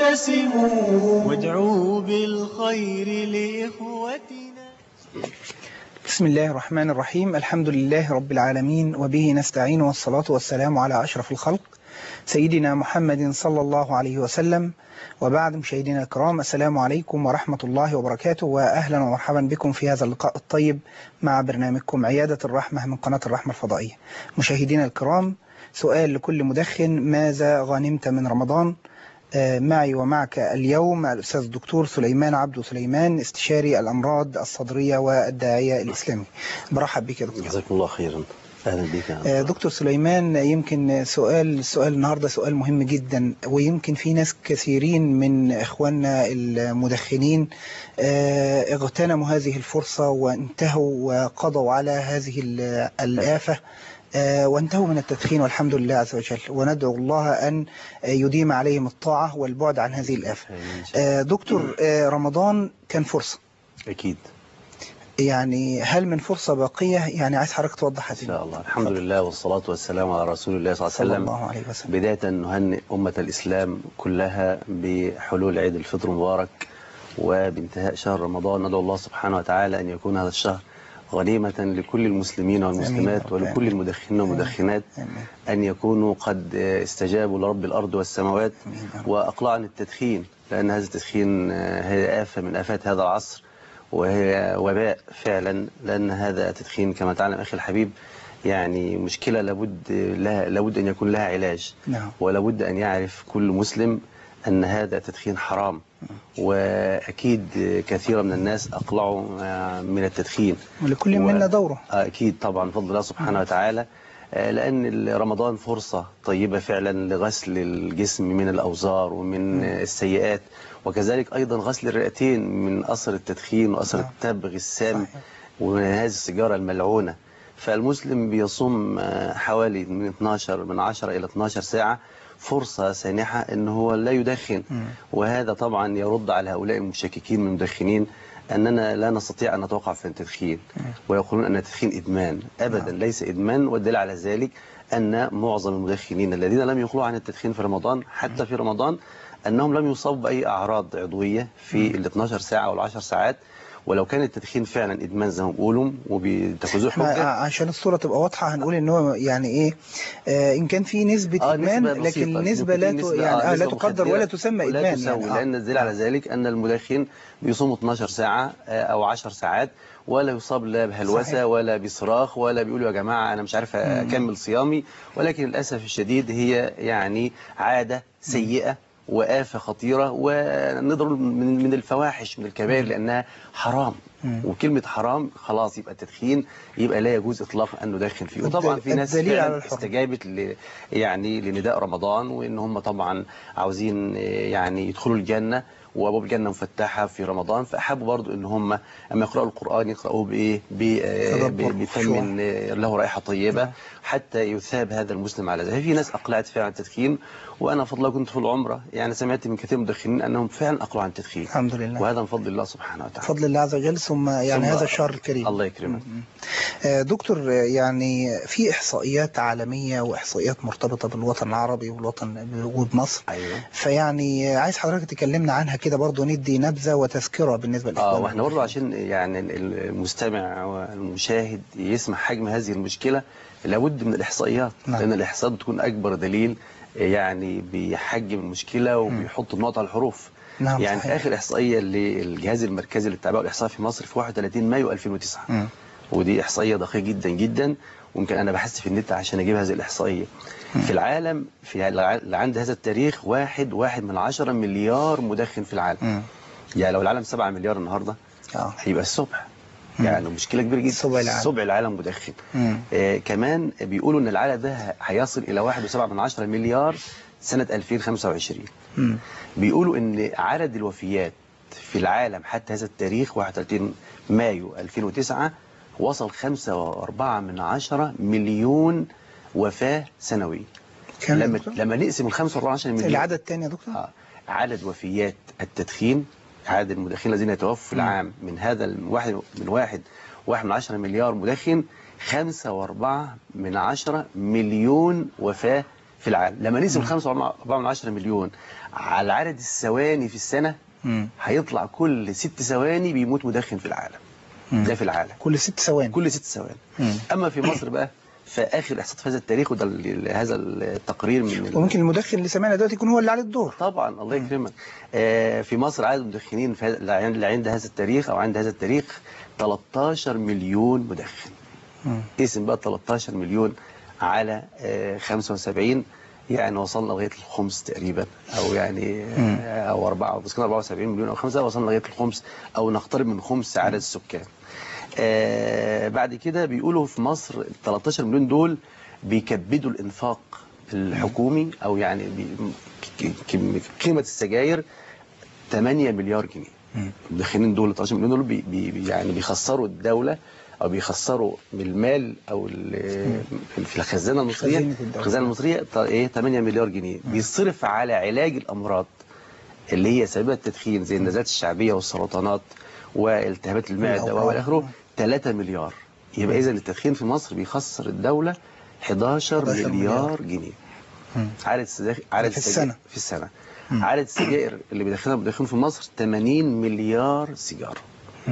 وابتسموا وادعوا بالخير لإخوتنا بسم الله الرحمن الرحيم الحمد لله رب العالمين وبه نستعين والصلاة والسلام على أشرف الخلق سيدنا محمد صلى الله عليه وسلم وبعد مشاهدينا الكرام السلام عليكم ورحمة الله وبركاته وأهلا ومرحبا بكم في هذا اللقاء الطيب مع برنامجكم عيادة الرحمة من قناة الرحمة الفضائية مشاهدينا الكرام سؤال لكل مدخن ماذا غنمت من رمضان آه، معي ومعك اليوم الأستاذ الدكتور سليمان عبد سليمان استشاري الأمراض الصدرية والداعية الإسلامي برحب بك يا دكتور جزاكم الله خيرا اهلا بك يا آه، دكتور سليمان يمكن سؤال سؤال النهارده سؤال مهم جدا ويمكن في ناس كثيرين من اخواننا المدخنين آه، اغتنموا هذه الفرصه وانتهوا وقضوا على هذه ال- الآفة آه، وانتهوا من التدخين والحمد لله عز وجل وندعو الله أن يديم عليهم الطاعة والبعد عن هذه الآفة آمين إن شاء الله. آه، دكتور آه، رمضان كان فرصة اكيد يعني هل من فرصة باقية يعني عايز حضرتك توضح ان هذه شاء الله الحمد لله والصلاه والسلام على رسول الله صلى الله صلى عليه الله وسلم عليه وسلم بدايه نهنئ امه الاسلام كلها بحلول عيد الفطر المبارك وبانتهاء شهر رمضان ندعو الله سبحانه وتعالى ان يكون هذا الشهر غنيمة لكل المسلمين آمين يا والمسلمات رب. ولكل المدخنين والمدخنات آمين. أن يكونوا قد استجابوا لرب الأرض والسماوات آمين يا رب. وأقلعوا عن التدخين لأن هذا التدخين آه، هي آفة من آفات هذا العصر وهي وباء فعلا لأن هذا التدخين كما تعلم أخي الحبيب يعني مشكلة لابد لها لابد أن يكون لها علاج نعم ولابد أن يعرف كل مسلم أن هذا التدخين حرام وأكيد كثير من الناس أقلعوا آه، من التدخين ولكل و- منا دوره آه، أكيد طبعا بفضل الله سبحانه وتعالى آه، لأن رمضان فرصة طيبة فعلا لغسل الجسم من الأوزار ومن آه، السيئات وكذلك أيضا غسل الرئتين من أثر التدخين وأثر نعم. التبغ السام صحيح. ومن هذه السيجارة الملعونة فالمسلم بيصوم آه، حوالي من 12 من 10 إلى 12 ساعة فرصة سانحة ان هو لا يدخن مم. وهذا طبعا يرد على هؤلاء المشككين من المدخنين أننا لا نستطيع أن نتوقع في التدخين ويقولون أن التدخين إدمان أبدا ليس إدمان والدليل على ذلك أن معظم المدخنين الذين لم يخلوا عن التدخين في رمضان حتى في رمضان أنهم لم يصابوا بأي أعراض عضوية في ال 12 ساعة وال 10 ساعات ولو كان التدخين فعلا إدمان زي ما بيقولوا وبيتخذوه احنا حجة عشان الصورة تبقى واضحة هنقول ان هو يعني ايه آه ان كان في نسبة آه، ادمان نسبة لكن بسيطة. النسبة لا ت... نسبة- يعني آه لا نسبة تقدر مخدرة ولا تسمى ولا ادمان تساوي يعني آه. لأن الدليل على ذلك أن المدخن بيصوم 12 ساعة آه، أو 10 ساعات ولا يصاب لا صحيح. بهلوسة ولا بصراخ ولا بيقولوا يا جماعة أنا مش عارف أكمل صيامي ولكن للأسف الشديد هي يعني عادة سيئة وآفة خطيرة ونضرب من من الفواحش من الكبائر لأنها حرام مم. وكلمة حرام خلاص يبقى التدخين يبقى لا يجوز إطلاقا أن ندخن فيه وطبعا في ناس الدليل على فعلا الحرمة. استجابت ل يعني لنداء رمضان وان هم طبعا عاوزين آه، يعني يدخلوا الجنه وابواب الجنه مفتحه في رمضان فاحبوا برضو ان هم اما يقراوا القران يقراوه بايه ب- آه، تدبر ب- بفم آه، له رائحه طيبه حتى يثاب هذا المسلم على ذلك في ناس اقلعت فعلا عن التدخين وانا فضل الله كنت في العمره يعني سمعت من كثير من المدخنين انهم فعلا اقلعوا عن التدخين الحمد لله وهذا من فضل الله سبحانه وتعالى بفضل الله عز وجل ثم يعني ثم هذا الشهر الكريم الله يكرمك آه، دكتور آه، يعني في احصائيات عالمية واحصائيات مرتبطة بالوطن العربي والوطن وبمصر ايوه فيعني عايز حضرتك تكلمنا عنها كده برضو ندي نبذة وتذكرة بالنسبة اه لإخواننا واحنا برضه عشان يعني المستمع والمشاهد يسمع حجم هذه المشكلة لابد من الإحصائيات نعم. لأن الإحصائيات بتكون أكبر دليل يعني بيحجم المشكلة وبيحط النقط على الحروف نعم يعني صحيح. في آخر إحصائية للجهاز المركزي للتعبئة والإحصاء في مصر في 31 مايو 2009 مم. ودي إحصائية دقيقة جدا جدا ويمكن أنا بحثت في النت عشان أجيب هذه الإحصائية في العالم في اللي عند هذا التاريخ واحد واحد من عشرة مليار مدخن في العالم مم. يعني لو العالم 7 مليار النهارده اه هيبقى الصبح مم. يعني مشكله كبيره جدا سبع العالم. سبع العالم مدخن مم. آه كمان بيقولوا ان العالم ده هيصل الى 1.7 من عشرة مليار سنه 2025 مم. بيقولوا ان عدد الوفيات في العالم حتى هذا التاريخ 31 مايو 2009 وصل 5.4 من عشرة مليون وفاة سنوية كم يا لما دكتور؟ لما نقسم ال 5.4 مليون العدد الثاني يا دكتور آه. عدد وفيات التدخين عدد المدخنين الذين يتوفوا في العام من هذا الواحد من واحد واحد من عشرة مليار مدخن خمسة واربعة من عشرة مليون وفاة في العالم لما نقسم 5.4 مليون على عدد الثواني في السنة مم. هيطلع كل ست ثواني بيموت مدخن في العالم مم. ده في العالم كل ست ثواني كل ست ثواني مم. اما في مصر بقى فاخر احصاء في هذا التاريخ وده ال- هذا التقرير من ال- وممكن المدخن اللي سمعنا دلوقتي يكون هو اللي عليه الدور طبعا الله يكرمك آه، في مصر عدد المدخنين في هذا- اللي عند- اللي عند هذا التاريخ او عند هذا التاريخ 13 مليون مدخن مم. قسم بقى 13 مليون على آه، 75 يعني وصلنا لغايه الخمس تقريبا او يعني آه، او 4 بس كنا 74 مليون او 5 وصلنا لغايه الخمس او نقترب من خمس عدد السكان. آه، بعد كده بيقولوا في مصر ال 13 مليون دول بيكبدوا الانفاق الحكومي او يعني بي- ك- ك- قيمه السجاير 8 مليار جنيه المدخنين دول 13 مليون دول بي بي يعني بيخسروا الدولة أو بيخسروا من المال أو ال- في الخزانة المصرية خزينة الدولة. الخزانة المصرية ط- إيه 8 مليار جنيه بيصرف على علاج الأمراض اللي هي سبب التدخين زي النزلات الشعبية والسرطانات والتهابات المعدة والأورام. وإلى آخره 3 مليار يبقى إذا التدخين في مصر بيخسر الدولة 11 11 مليار جنيه مم. عدد السجاير عدد في السجاير- السنة. في السنة عدد السجائر اللي بيدخلها المدخنين في مصر 80 مليار سيجارة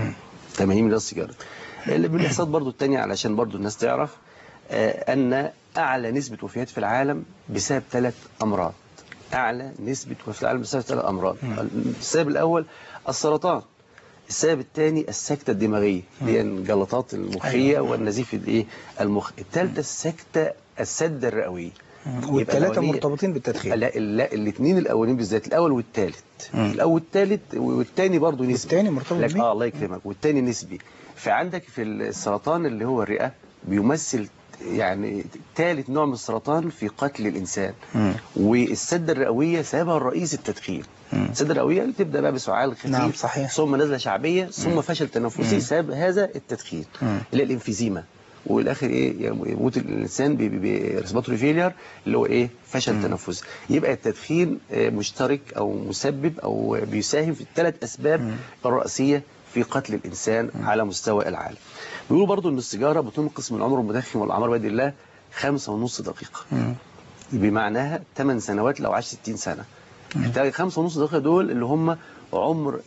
80 مليار سيجارة اللي بالاحصاءات برضو التانية علشان برضو الناس تعرف آه، أن أعلى نسبة وفيات في العالم بسبب ثلاث أمراض أعلى نسبة وفيات في العالم بسبب ثلاث أمراض السبب الأول السرطان السبب الثاني السكتة الدماغية اللي هي الجلطات المخية أيوة. والنزيف الايه المخ الثالثة السكتة السدة الرئوية يبقى والثلاثة الأولية- مرتبطين بالتدخين لا لا الاثنين الاولين بالذات الاول والثالث مم. الاول والثالث والثاني برضه نسبي والتاني مرتبط لك بيه؟ اه الله يكرمك والثاني نسبي فعندك في السرطان اللي هو الرئه بيمثل يعني ثالث نوع من السرطان في قتل الانسان مم. والسده الرئويه سببها الرئيسي التدخين مم. السده الرئويه اللي تبدا بقى بسعال خفيف نعم، صحيح. ثم نزله شعبيه ثم فشل تنفسي سبب هذا التدخين مم. اللي هي الانفيزيما والاخر ايه يموت الانسان بريسباتوري فيلير اللي هو ايه فشل تنفسي يبقى التدخين آه، مشترك او مسبب او بيساهم في الثلاث اسباب الرئيسيه في قتل الانسان على مستوى العالم بيقولوا برضو ان السيجاره بتنقص من عمر المدخن والاعمار بيد الله خمسة ونص دقيقه مم. بمعناها 8 سنوات لو عاش 60 سنه محتاج خمسة ونص دقيقه دول اللي هم عمر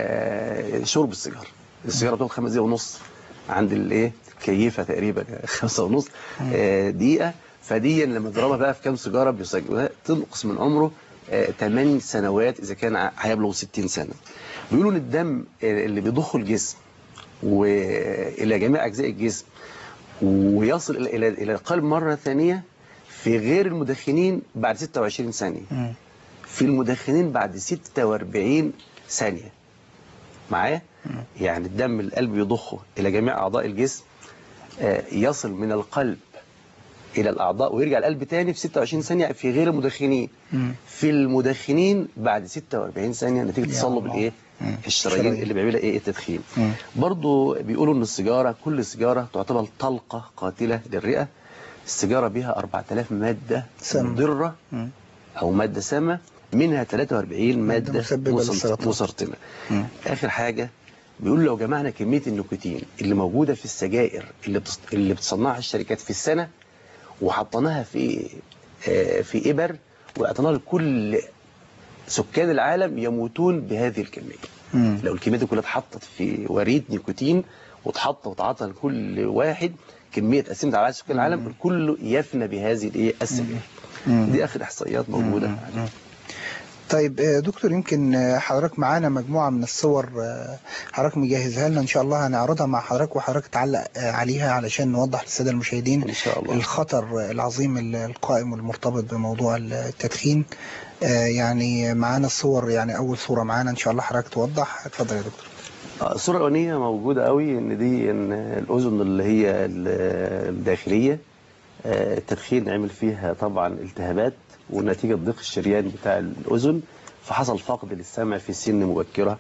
آه، شرب السيجاره السيجاره بتاخد خمس دقايق ونص عند الايه الكيفه تقريبا خمسة ونص آه، دقيقه فدي لما تضربها بقى في كام سيجاره بيسجلها تنقص من عمره 8 سنوات اذا كان ع- هيبلغ 60 سنه بيقولوا ان الدم آه، اللي بيضخه الجسم والى جميع اجزاء الجسم ويصل الى الى إلى القلب مره ثانيه في غير المدخنين بعد 26 ثانيه مم. في المدخنين بعد 46 ثانية معايا يعني الدم القلب يضخه إلى جميع أعضاء الجسم آه، يصل من القلب إلى الأعضاء ويرجع القلب تاني في 26 ثانية في غير المدخنين مم. في المدخنين بعد 46 ثانية نتيجة يا تصلب الله. الإيه مم. الشرايين الشرايين. اللي بيعملها إيه التدخين مم. برضو بيقولوا إن السيجارة كل سيجارة تعتبر طلقة قاتلة للرئة السيجارة بيها 4000 مادة سامة. مضرة مم. أو مادة سامة منها 43 مادة مادة مسببة مسرط- للسرطان. مسرطنة مم. آخر حاجة بيقول لو جمعنا كمية النيكوتين اللي موجودة في السجائر اللي بتص... اللي بتصنعها الشركات في السنة وحطيناها في آه، في إبر وأعطيناها لكل سكان العالم يموتون بهذه الكمية مم. لو الكمية دي كلها اتحطت في وريد نيكوتين واتحط واتعطى لكل واحد كمية قسمت على عدد سكان العالم الكل يفنى بهذه الايه السجائر مم. دي اخر احصائيات موجودة مم. طيب آه، دكتور يمكن آه، حضرتك معانا مجموعة من الصور آه، حضرتك مجهزها لنا إن شاء الله هنعرضها مع حضرتك وحضرتك تعلق آه، عليها علشان نوضح للسادة المشاهدين ان شاء الله الخطر العظيم ال- القائم والمرتبط بموضوع التدخين آه، يعني معانا الصور يعني أول صورة معانا إن شاء الله حضرتك توضح اتفضل يا دكتور آه، الصورة الأولانية موجودة قوي إن دي إن الأذن اللي هي ال- الداخلية آه، التدخين عمل فيها طبعا التهابات ونتيجة ضيق الشريان بتاع الأذن فحصل فقد للسمع في سن مبكرة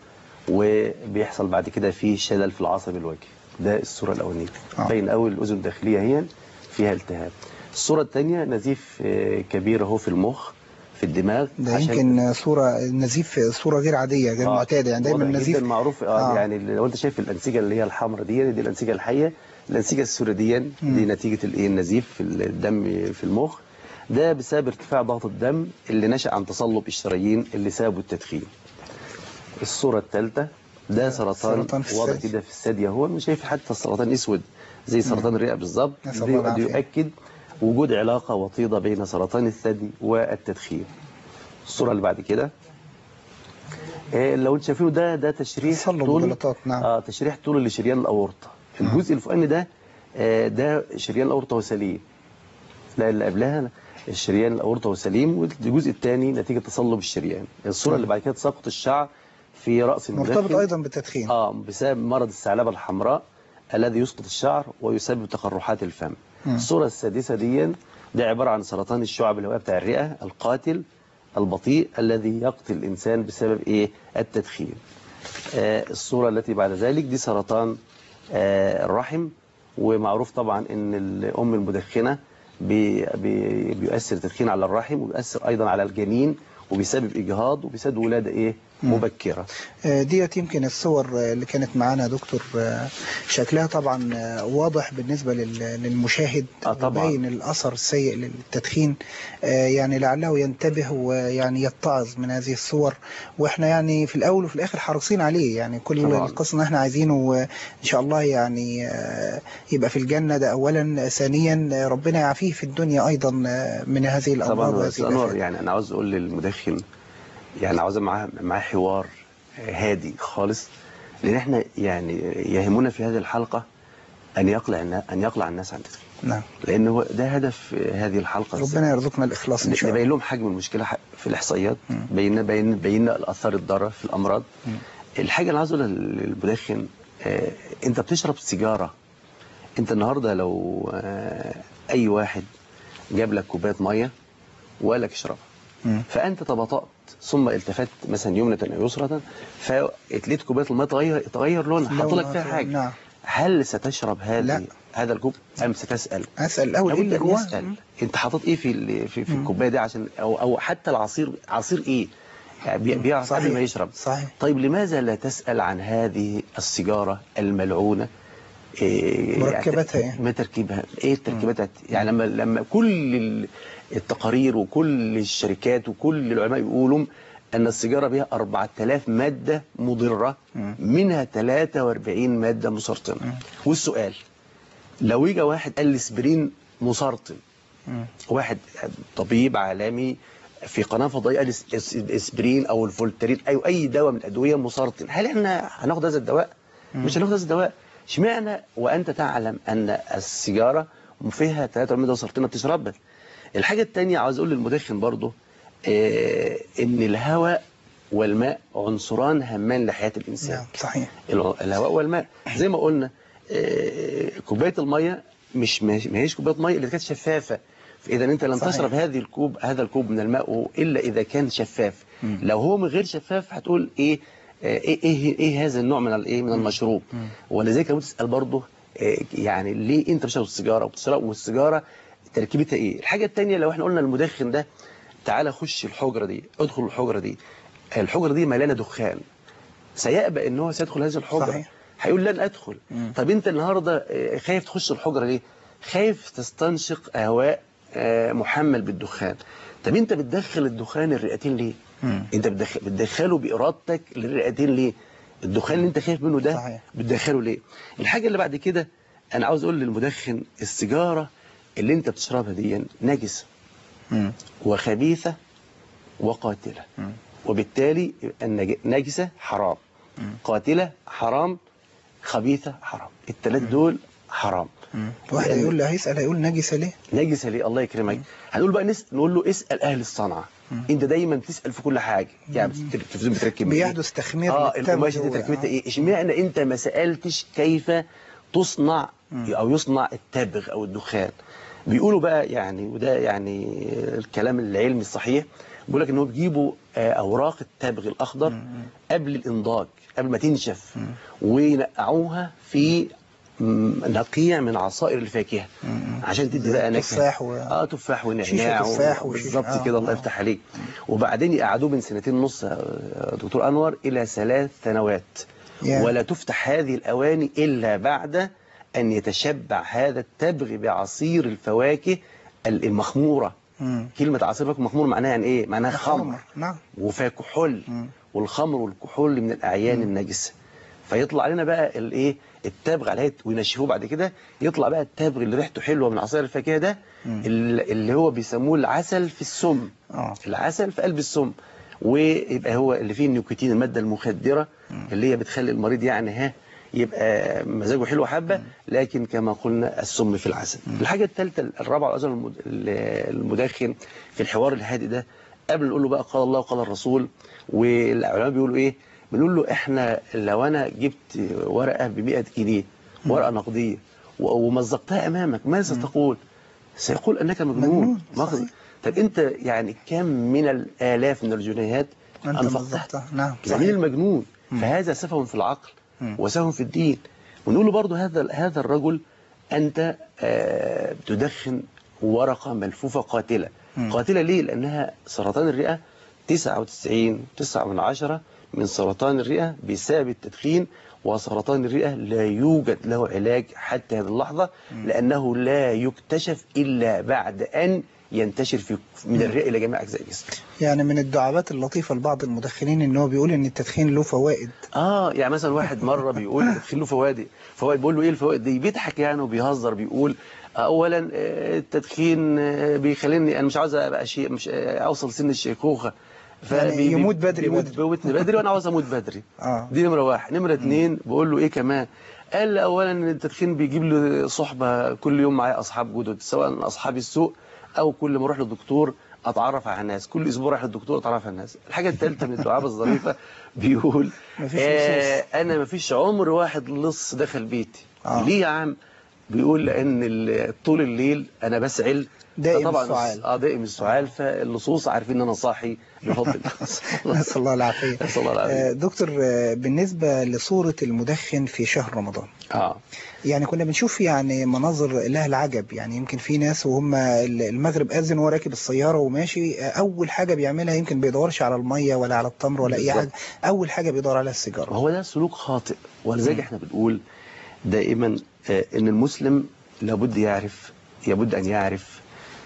وبيحصل بعد كده في شلل في العصب الوجهي ده الصورة الأولانية آه. باين قوي الأذن الداخلية هي فيها التهاب الصورة الثانية نزيف آه، كبير أهو في المخ في الدماغ ده عشان- يمكن صورة نزيف صورة غير عادية غير آه، معتادة يعني دايما واضح النزيف جدا معروف اه, آه. يعني لو انت شايف الانسجه اللي هي الحمراء دي دي الانسجه الحيه الانسجه السوداء دي دي نتيجه الايه النزيف في الدم في المخ ده بسبب ارتفاع ضغط الدم اللي نشأ عن تصلب الشرايين اللي سببه التدخين الصورة الثالثة ده سرطان سرطان في واضح الثدي. كده في الثدي اهو مش شايف حتى السرطان اسود زي سرطان الرئة بالظبط نسأل ده الله العافية. يؤكد وجود علاقة وطيدة بين سرطان الثدي والتدخين الصورة اللي بعد كده آه، لو انتوا شايفينه ده ده تشريح تصلب طول جلطات، نعم. اه تشريح طول لشريان الاورطه في الجزء الفوقاني ده آه، ده شريان الاورطه وسليم لا اللي قبلها الشريان الاورطه وسليم والجزء الثاني نتيجه تصلب الشريان الصوره اللي بعد كده تساقط الشعر في راس المدخن مرتبط ايضا بالتدخين اه بسبب مرض الثعلبه الحمراء الذي يسقط الشعر ويسبب تقرحات الفم مم. الصوره السادسه دي ده عباره عن سرطان الشعب الهوائيه بتاع الرئه القاتل البطيء الذي يقتل الانسان بسبب ايه التدخين آه الصوره التي بعد ذلك دي سرطان آه الرحم ومعروف طبعا ان الام المدخنه بي بي بيؤثر التدخين على الرحم وبيؤثر ايضا على الجنين وبيسبب اجهاض وبيسبب ولاده ايه مبكره آه، ديت يمكن الصور آه، اللي كانت معانا يا دكتور آه، شكلها طبعا آه، واضح بالنسبة لل- للمشاهد آه، طبعاً. باين الأثر السيء للتدخين آه، يعني لعله ينتبه ويعني يتعظ من هذه الصور واحنا يعني في الأول وفي الآخر حريصين عليه يعني كل طبعاً. القصة ان احنا عايزينه آه، إن شاء الله يعني آه، يبقى في الجنة ده أولا ثانيا آه، ربنا يعافيه في الدنيا أيضا آه، من هذه الأمراض طبعا وهذه أستاذ انور الآفات. يعني انا عاوز اقول للمدخن يعني عاوز معاه معاه حوار هادي خالص لان احنا يعني يهمنا في هذه الحلقه ان يقلع النا- ان يقلع الناس عن التدخين نعم لان هو ده هدف هذه الحلقه ربنا يرزقنا الإخلاص إن شاء الله نبين لهم حجم المشكله ح- في الاحصائيات بينا بين بينا الاثار الضاره في الامراض الحاجه اللي عاوز اقولها للمدخن آه، انت بتشرب سيجاره انت النهارده لو آه، اي واحد جاب لك كوبايه ميه وقال لك اشربها مم. فانت تباطات ثم التفت مثلا يمنة او يسرى فاتليت كوبايه الميه تغير تغير لونها حط لك فيها لونها، حاجه نعم. هل ستشرب هذه لا. هذا الكوب ام ستسال أسأل الأول إيه لابد اللي ان جواه يسال مم. انت حاطط ايه في ال- في, في الكوبايه دي عشان او او حتى العصير عصير ايه يعني بي- بيعرف قبل صحيح. ما يشرب صحيح. طيب لماذا لا تسال عن هذه السيجاره الملعونه إيه مركباتها يعني إيه؟ ما تركيبها ايه التركيبات يعني لما لما كل ال- التقارير وكل الشركات وكل العلماء يقولوا ان السيجاره بها 4000 ماده مضره منها 43 ماده مسرطنه والسؤال لو يجي واحد قال لي اسبرين مسرطن مم. واحد طبيب عالمي في قناه فضائيه قال اس- اس- الاسبرين او الفولترين اي اي دواء من الادويه مسرطن هل احنا هناخد هذا الدواء مش هناخد هذا الدواء اشمعنى وانت تعلم ان السيجاره فيها 3 ماده مسرطنه بتشربها الحاجه الثانيه عاوز اقول للمدخن برضه آه ان الهواء والماء عنصران هامان لحياه الانسان نعم صحيح الع- الهواء والماء زي ما قلنا آه، كوبايه الميه مش ما ما هيش كوبايه ميه اللي كانت شفافه اذا انت لن صحيح. تشرب هذه الكوب هذا الكوب من الماء الا اذا كان شفاف لو هو من غير شفاف هتقول ايه آه، ايه ايه, إيه هذا النوع من الايه من المشروب ولذلك لو تسال برضه آه، يعني ليه انت بتشرب السيجاره وبتشرب والسيجاره تركيبتها ايه الحاجه الثانيه لو احنا قلنا المدخن ده تعالى خش الحجره دي ادخل الحجره دي الحجره دي مليانه دخان سيأبى ان هو سيدخل هذه الحجره صحيح. هيقول لن ادخل طب انت النهارده آه، خايف تخش الحجره ليه خايف تستنشق هواء آه، محمل بالدخان طب انت بتدخل الدخان الرئتين ليه مم. انت بتدخل بتدخله بارادتك للرئتين ليه الدخان اللي انت خايف منه ده صحيح. بتدخله ليه الحاجه اللي بعد كده انا عاوز اقول للمدخن السيجاره اللي انت بتشربها دي نجسه مم. وخبيثة وقاتلة وبالتالي النج- نجسة حرام قاتلة حرام خبيثة حرام الثلاث دول حرام مم. واحد لأن- هيقول لي هيسأل هيقول نجسة ليه نجسة ليه الله يكرمك هنقول بقى نس... نقول له اسأل أهل الصنعة انت دايما بتسأل في كل حاجة يعني بتر- التلفزيون بتركب إيه؟ بيحدث تخمير اه للتم القماشة دي جوه. تركيبتها آه. ايه اشمعنى انت ما سألتش كيف تصنع او يصنع التبغ او الدخان بيقولوا بقى يعني وده يعني الكلام العلمي الصحيح بيقول لك ان هو بيجيبوا آه، اوراق التبغ الاخضر قبل الانضاج قبل ما تنشف وينقعوها في م- نقيع من عصائر الفاكهه عشان تدي بقى نكهه تفاح و- اه تفاح شيشة ونعناع تفاح وشيشة- بالظبط آه، كده الله آه. يفتح عليك وبعدين يقعدوه من سنتين ونص يا دكتور انور الى ثلاث سنوات يا. ولا تفتح هذه الاواني الا بعد ان يتشبع هذا التبغ بعصير الفواكه المخموره مم. كلمة عصير فاكهة مخمور معناها يعني ايه معناها خمر نعم وفيها كحول مم. والخمر والكحول من الاعيان النجسه فيطلع لنا بقى الايه التبغ عليه وينشفوه بعد كده يطلع بقى التبغ اللي ريحته حلوه من عصير الفاكهه ده مم. ال- اللي هو بيسموه العسل في السم اه العسل في قلب السم ويبقى هو اللي فيه النيكوتين الماده المخدره اللي هي بتخلي المريض يعني ها يبقى مزاجه حلو حبه لكن كما قلنا السم في العسل الحاجه الثالثه الرابعه والأزل المد- المدخن في الحوار الهادئ ده قبل نقول له بقى قال الله وقال الرسول والعلماء بيقولوا ايه بنقول له احنا لو انا جبت ورقه ب 100 جنيه ورقه نقديه و- ومزقتها امامك ماذا تقول سيقول انك مجنون مجنون، مخ- صحيح. طب انت يعني كم من الالاف من الجنيهات أنت انفقتها مزقتها. نعم يعني صحيح. المجنون مم. فهذا سفه في العقل مم. وسهو في الدين ونقول له برضه هذا هذا الرجل انت آه، تدخن ورقه ملفوفه قاتله مم. قاتله ليه لانها سرطان الرئه 99 9 من عشرة من سرطان الرئه بسبب التدخين وسرطان الرئه لا يوجد له علاج حتى هذه اللحظه لانه لا يكتشف الا بعد ان ينتشر في من الرئه الى جميع اجزاء الجسم يعني من الدعابات اللطيفة لبعض المدخنين ان هو بيقول ان التدخين له فوائد اه يعني مثلا واحد مره بيقول التدخين له فوائد فوائد بيقول له ايه الفوائد دي بيضحك يعني وبيهزر بيقول اولا آه، التدخين آه، بيخليني انا مش عاوز ابقى شيء مش آه، اوصل سن الشيخوخه يعني فبي- يموت بي- بدري يموت بدري. بيموتني بدري وانا عاوز اموت بدري اه دي نمره واحد نمره اتنين بقول له ايه كمان قال لي اولا ان التدخين بيجيب لي صحبه كل يوم معايا اصحاب جدد سواء اصحاب السوق او كل ما اروح للدكتور اتعرف على الناس كل اسبوع رايح للدكتور اتعرف على الناس الحاجه الثالثه من الدعابه الظريفه بيقول مفيش آه انا مفيش عمر واحد لص دخل بيتي آه. ليه يا عم بيقول لان ال- طول الليل انا بسعل دائم فطبعاً السعال. اه دائم السعال فاللصوص عارفين ان انا صاحي بفضل الله نسأل الله العافية نسأل الله العافية. آه، دكتور آه، بالنسبة لصورة المدخن في شهر رمضان اه يعني كنا بنشوف يعني مناظر لها العجب يعني يمكن في ناس وهم المغرب أذن وهو راكب السيارة وماشي آه، أول حاجة بيعملها يمكن بيدورش على المية ولا على التمر ولا أي بالظبط. حاجة أول حاجة بيدور على السيجارة وهو ده سلوك خاطئ ولذلك احنا بنقول دائما آه، ان المسلم لابد يعرف لابد ان يعرف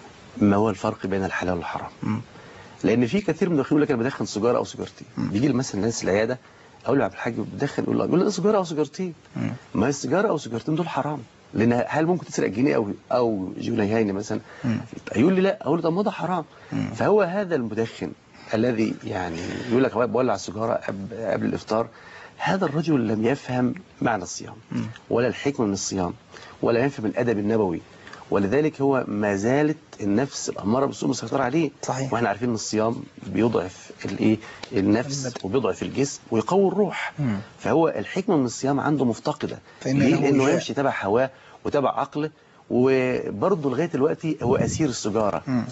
ما هو الفرق بين الحلال والحرام مم. لان في كثير من يقول لك انا بدخن سيجاره او سيجارتين بيجي لي مثلا ناس العياده اقول له يا عبد الحاج بتدخن يقول له يقول لي سيجاره او سيجارتين مم. ما هي السيجاره او سيجارتين دول حرام لان هل ممكن تسرق جنيه او او جنيهين مثلا مم. يقول لي لا اقول له طب ما ده حرام مم. فهو هذا المدخن الذي يعني يقول لك بولع السيجاره قبل قبل الافطار هذا الرجل لم يفهم معنى الصيام مم. ولا الحكمه من الصيام ولا يفهم الادب النبوي ولذلك هو ما زالت النفس الاماره بالسوء مسيطره عليه صحيح. واحنا عارفين ان الصيام بيضعف الايه النفس البدن. وبيضعف الجسم ويقوي الروح مم. فهو الحكمه من الصيام عنده مفتقده فإن ليه له لانه وجاء. يمشي تبع هواه وتبع عقله وبرضه لغايه دلوقتي هو اسير السيجاره مم.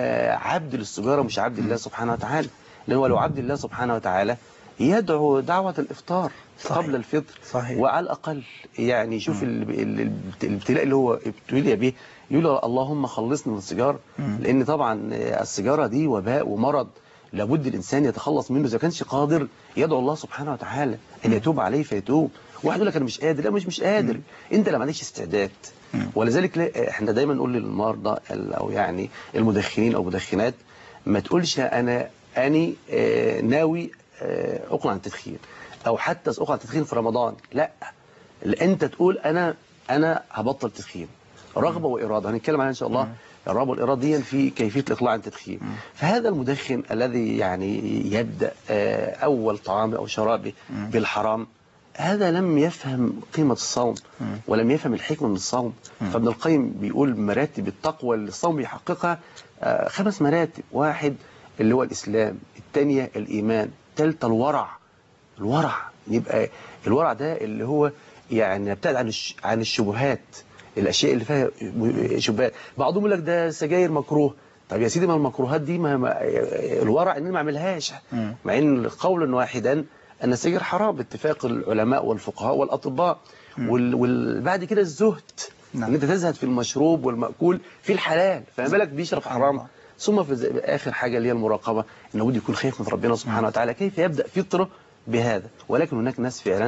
وعبد للسيجاره مش عبد الله سبحانه وتعالى لان هو لو عبد الله سبحانه وتعالى يدعو دعوه الافطار صحيح. قبل الفطر صحيح. وعلى الاقل يعني يشوف ال- ال- ال- الابتلاء اللي هو ابتلي به يقول له اللهم خلصني من السيجاره مم. لان طبعا السيجاره دي وباء ومرض لابد الانسان يتخلص منه اذا كانش قادر يدعو الله سبحانه وتعالى ان يتوب عليه فيتوب واحد يقول لك انا مش قادر لا مش مش قادر انت اللي ما عندكش استعداد مم. ولذلك لا احنا دايما نقول للمرضى ال- او يعني المدخنين او المدخنات ما تقولش انا اني آه، ناوي آه، اقلع عن التدخين او حتى اقلع عن التدخين في رمضان لا لا، انت تقول انا انا هبطل تدخين رغبه واراده هنتكلم عنها ان شاء الله الرغبه والاراده دي في كيفيه الاقلاع عن التدخين فهذا المدخن الذي يعني يبدا آه، اول طعامه او شرابه بالحرام هذا لم يفهم قيمة الصوم ولم يفهم الحكمة من الصوم فابن القيم بيقول مراتب التقوى اللي الصوم بيحققها آه، خمس مراتب واحد اللي هو الإسلام الثانية الإيمان الثالثة الورع الورع يبقى الورع ده اللي هو يعني يبتعد عن الش- عن الشبهات الاشياء اللي فيها شبهات بعضهم يقول لك ده سجاير مكروه طب يا سيدي ما المكروهات دي ما ما- الورع ان أنا ما اعملهاش مم. مع ان قولا واحدا ان السجاير حرام باتفاق العلماء والفقهاء والاطباء وال- وبعد كده الزهد نعم. ان انت تزهد في المشروب والمأكول في الحلال فما بالك بيشرب سبحان حرام الله. ثم في ز- اخر حاجه اللي هي المراقبه انه بده يكون خايف من ربنا سبحانه وتعالى كيف يبدا فطره بهذا ولكن هناك ناس فعلا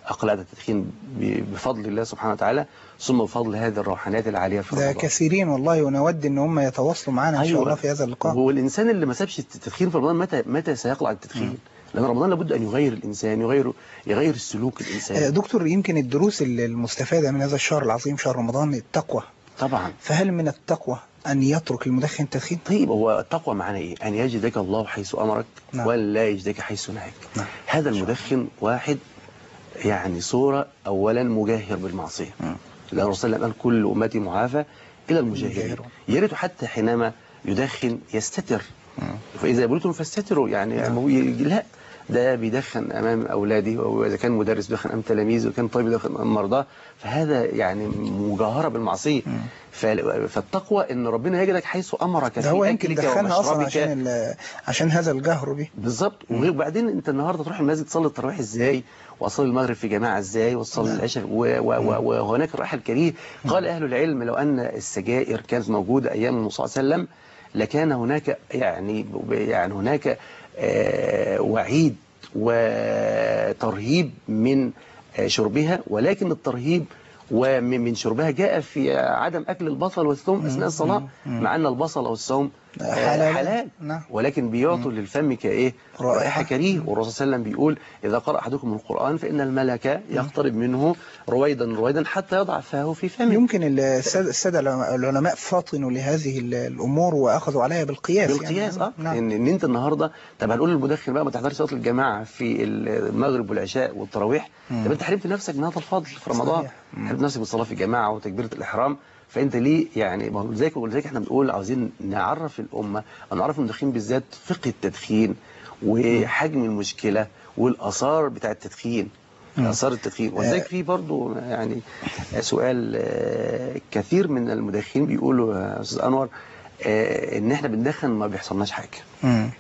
اقل عدد التدخين ب- بفضل الله سبحانه وتعالى ثم بفضل هذه الروحانيات العاليه في ده رمضان كثيرين والله ونود ان هم يتواصلوا معنا ان شاء أيوة. الله في هذا اللقاء هو الانسان اللي ما سابش التدخين في رمضان متى متى سيقلع التدخين لان رمضان لابد ان يغير الانسان يغير يغير السلوك آه، الانساني دكتور يمكن الدروس ال- المستفادة من هذا الشهر العظيم شهر رمضان التقوى طبعا فهل من التقوى أن يترك المدخن التدخين؟ طيب هو التقوى معناه ايه ان يجدك الله حيث امرك نعم. ولا يجدك حيث نهاك نعم. هذا المدخن واحد يعني صورة اولا مجاهر بالمعصية مم. لان الرسول صلى الله عليه وسلم قال كل امتي معافى الى المجاهرين المجاهرون. يا ريت حتى حينما يدخن يستتر فاذا بلوتم فاستتروا يعني هو ي- لا ده بيدخن امام اولاده واذا كان مدرس بيدخن امام تلاميذه وكان طبيب بيدخن امام مرضاه فهذا يعني مجاهره بالمعصيه فال- فالتقوى ان ربنا يجدك حيث امرك ده هو في يمكن اكلك دخلها أصلا ومشربك عشان ال- عشان هذا الجهر به بالظبط وبعدين انت النهارده تروح المسجد تصلي التراويح ازاي واصلي المغرب في جماعه ازاي واصلي العشاء و- و- و- وهناك الراحه الكريه قال اهل العلم لو ان السجائر كانت موجوده ايام النبي صلى الله عليه وسلم لكان هناك يعني يعني هناك آه، وعيد وترهيب من آه، شربها ولكن الترهيب ومن من شربها جاء في عدم اكل البصل والثوم اثناء الصلاه مع ان البصل او الثوم آه، حلال. حلال نعم. ولكن بيعطوا للفم كايه رائحة. رائحه كريه والرسول صلى الله عليه وسلم بيقول اذا قرأ احدكم القران فان الملك يقترب منه رويدا رويدا حتى يضع فاه في فمه يمكن السادة, السادة العلماء فاطنوا لهذه ال- الأمور وأخذوا عليها بالقياس بالقياس يعني. اه نعم. ان ان انت النهارده طب هنقول للمدخن بقى ما تحضرش صلاه الجماعه في المغرب والعشاء والتراويح طب انت حرمت نفسك من هذا الفضل في رمضان صحيح. مم. حرمت نفسك من الصلاه في الجماعه وتكبيره الاحرام فانت ليه يعني ما هو لذلك ولذلك احنا بنقول عاوزين نعرف الامه او نعرف المدخنين بالذات فقه التدخين وحجم المشكله والاثار بتاع التدخين اثار التدخين ولذلك في برضو يعني سؤال آه، كثير من المدخنين بيقولوا يا استاذ انور آه، ان احنا بندخن ما بيحصلناش حاجه مم.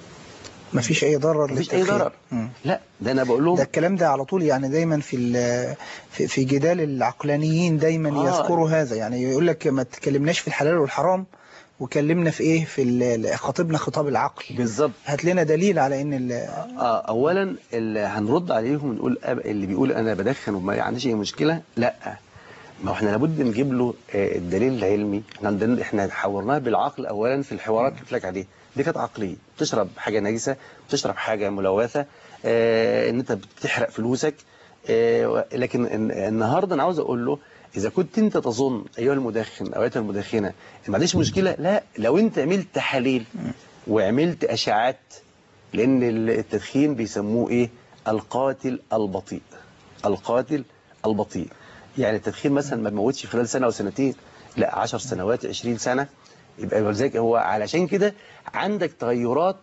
مفيش أي ضرر مفيش اي للتدخين. ضرر مم. لا ده انا بقول لهم ده الكلام ده على طول يعني دايما في ال- في, في جدال العقلانيين دايما آه. يذكروا هذا يعني يقول لك ما تكلمناش في الحلال والحرام وكلمنا في ايه في ال- خاطبنا خطاب العقل بالظبط هات لنا دليل على ان ال- آه اولا اللي هنرد عليهم ونقول أب- اللي بيقول انا بدخن وما عنديش اي مشكله لا ما هو احنا لابد نجيب له آه، الدليل العلمي احنا عندنا احنا حورناها بالعقل اولا في الحوارات اللي قلت لك عليه دي كانت عقليه بتشرب حاجه نجسه بتشرب حاجه ملوثه آه، ان انت بتحرق فلوسك آه، لكن الن- النهارده انا عاوز اقول له اذا كنت انت تظن ايها المدخن او ايتها المدخنه ان ما عنديش مشكله لا لو انت عملت تحاليل وعملت اشعاعات لان التدخين بيسموه ايه القاتل البطيء القاتل البطيء يعني التدخين مثلا ما بيموتش في خلال سنه او سنتين لا 10 سنوات 20 سنه يبقى ولذلك هو علشان كده عندك تغيرات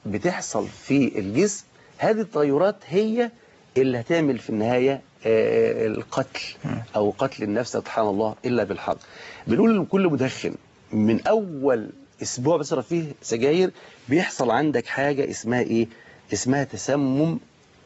بتحصل في الجسم هذه التغيرات هي اللي هتعمل في النهايه آه، القتل او قتل النفس سبحان الله الا بالحق بنقول لكل مدخن من اول اسبوع بتصرف فيه سجاير بيحصل عندك حاجه اسمها ايه اسمها تسمم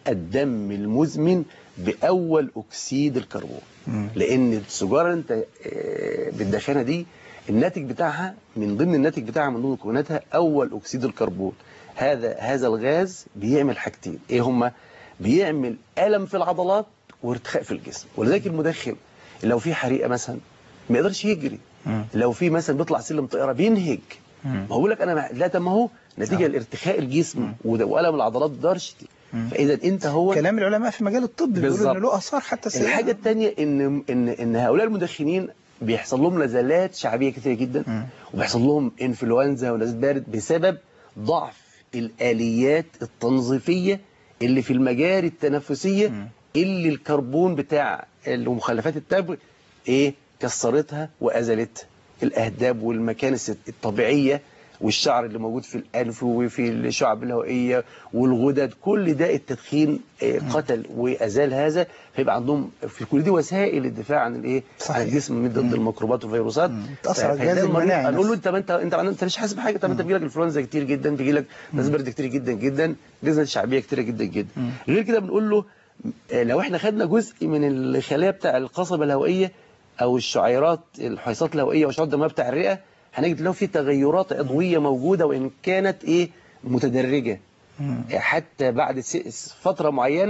الدم المزمن باول اكسيد الكربون لان السيجاره اللي انت آه، بتدخنها دي الناتج بتاعها من ضمن الناتج بتاعها من ضمن مكوناتها اول اكسيد الكربون هذا هذا الغاز بيعمل حاجتين ايه هما بيعمل الم في العضلات وارتخاء في الجسم ولذلك المدخن لو في حريقه مثلا ما يقدرش يجري لو في مثلا بيطلع سلم طائره بينهج ما هو بيقول لك انا مع- لا طب ما هو نتيجه لارتخاء الجسم وده- والم العضلات دارش فاذا انت هو كلام العلماء في مجال الطب بيقولوا بالظبط. ان له اثار حتى سيئه الحاجة الثانية ان ان ان هؤلاء المدخنين بيحصل لهم نزلات شعبية كثيرة جدا وبيحصل لهم انفلونزا ونزلات بارد بسبب ضعف الآليات التنظيفية اللي في المجاري التنفسية اللي الكربون بتاع المخلفات التبغ ايه كسرتها وأزلتها الأهداب والمكان الس- الطبيعية والشعر اللي موجود في الأنف وفي الشعب الهوائية والغدد كل ده التدخين آه، قتل وأزال هذا فيبقى عندهم في كل دي وسائل الدفاع عن الايه صحيح. عن الجسم من ضد الميكروبات والفيروسات تأثر على فهيلاقي الجهاز المريض المناعي هنقول له نفسه. انت ما انت انت انت مش حاسس بحاجه طب انت بيجيلك انفلونزا كتير جدا بيجيلك نزله برد كتير جدا جدا نزله شعبيه كتير جدا جدا غير كده بنقول له آه، لو احنا خدنا جزء من الخلايا بتاع القصبه الهوائيه او الشعيرات الحيصات الهوائيه والشعيرات الدمويه بتاع الرئه هنجد له في تغيرات عضويه موجوده وان كانت ايه متدرجه حتى بعد س- فتره معينه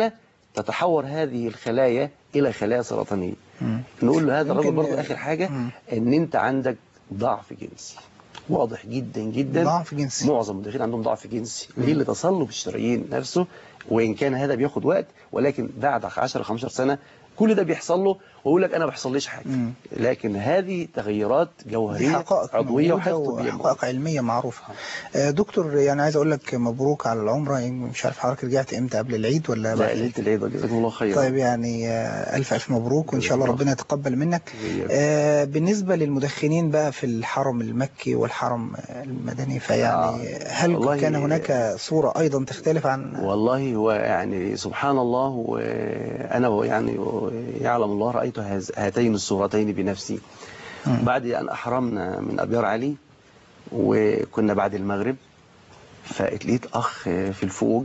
تتحور هذه الخلايا الى خلايا سرطانيه مم. نقول له هذا الرجل يمكن- برضه اخر حاجه مم. ان انت عندك ضعف جنسي واضح جدا جدا ضعف جنسي معظم المدخنين عندهم ضعف جنسي ليه لتصلب الشرايين نفسه وان كان هذا بياخد وقت ولكن بعد 10 15 سنه كل ده بيحصل له ويقول لك انا ما بيحصليش حاجه مم. لكن هذه تغيرات دي جوهريه حقائق عضويه موجودة وحاجات طبيه وحقائق علمية معروفة آه، دكتور يعني عايز أقول لك مبروك على العمرة يعني مش عارف حضرتك رجعت إمتى قبل العيد ولا لا بعد ليله العيد جزاكم الله خيرا طيب يعني آه، ألف ألف مبروك وإن شاء الله ربنا يتقبل منك وإياك. آه، بالنسبة للمدخنين بقى في الحرم المكي والحرم آه، المدني فيعني هل والله- كان هناك صورة أيضا تختلف عن والله هو يعني سبحان الله وأنا يعني يعلم الله رأيت هذ- هاتين الصورتين بنفسي مم. بعد أن أحرمنا من أبيار علي وكنا بعد المغرب فاتلقيت أخ في الفوج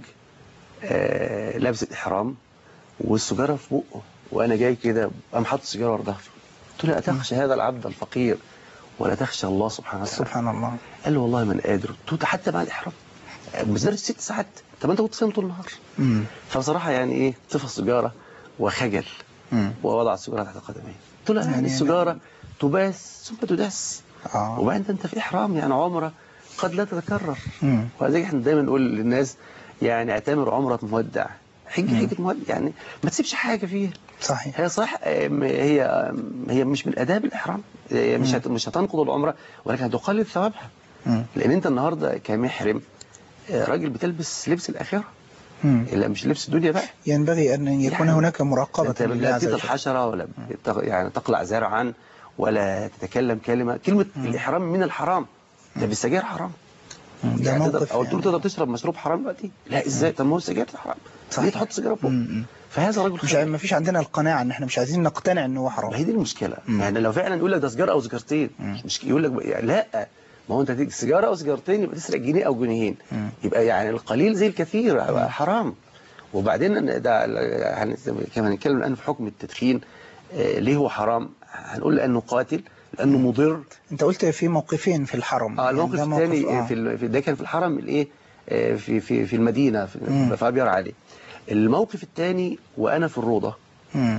آه، لابس الإحرام والسجارة في بقه وأنا جاي كده قام حاطط السجارة ورا ظهره قلت له أتخشى هذا العبد الفقير ولا تخشى الله سبحانه وتعالى سبحان الله قال له والله ما أنا قادر قلت له ده حتى بعد الإحرام مدرس ست ساعات طب أنت كنت صايم طول النهار مم. فبصراحة يعني ايه طفى السيجارة وخجل مم. ووضع السيجارة تحت قدميه قلت له يعني يعني- السيجارة تباس ثم تداس آه. وبعدين انت في احرام يعني عمرة قد لا تتكرر مم. ولذلك احنا دايما نقول للناس يعني اعتبر عمرة مودع حج مم. حجة مودع يعني ما تسيبش حاجة فيها صحيح هي صح آم، هي آم، هي مش من آداب الإحرام هي مش مم. هت- مش هتنقض العمرة ولكن هتقلل ثوابها مم. لأن أنت النهاردة كمحرم آه، راجل بتلبس لبس الآخرة مم. لا مش لبس الدنيا بقى ينبغي أن يكون يعني هناك مراقبة انت لله لا عز تقتل وجل الحشره ولا بتغ... يعني تقلع زرعا ولا تتكلم كلمه كلمه الاحرام من الحرام ده بالسجاير حرام مم. ده يعني تقدر موقف او قلت له يعني. تقدر تشرب مشروب حرام دلوقتي لا ازاي طب ما هو السجاير حرام صحيح. ليه تحط سيجاره فوق مم. فهذا رجل مش خير ما فيش عندنا القناعة ان احنا مش عايزين نقتنع ان هو ما حرام هي دي المشكله مم. يعني لو فعلا يقول لك ده سيجاره او سيجارتين مم. مش يقول لك يعني لا ما هو انت تيجي سيجاره او سيجارتين يبقى تسرق جنيه او جنيهين مم. يبقى يعني القليل زي الكثير يبقى حرام وبعدين ده يعني كما هنتكلم الان في حكم التدخين آه، ليه هو حرام هنقول لانه قاتل لانه مضر انت قلت في موقفين في الحرم اه يعني الموقف ده موقف- الثاني آه. في ال- في- ده كان في الحرم الايه آه، في في في المدينه مم. في في ابيار علي الموقف الثاني وانا في الروضه مم.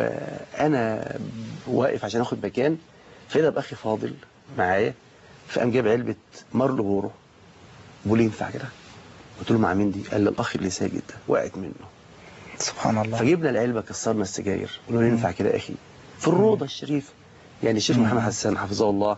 وانا واقف عشان اخد مكان فاذا باخي فاضل معايا فقام جايب علبه مارلو بورو بيقول لي ينفع كده قلت له مع مين دي قال لي الاخ اللي ساجد ده وقعت منه سبحان الله فجبنا العلبه كسرنا السجاير قلنا له ينفع كده يا اخي في الروضه الشريفه يعني الشيخ مم. محمد حسان حفظه الله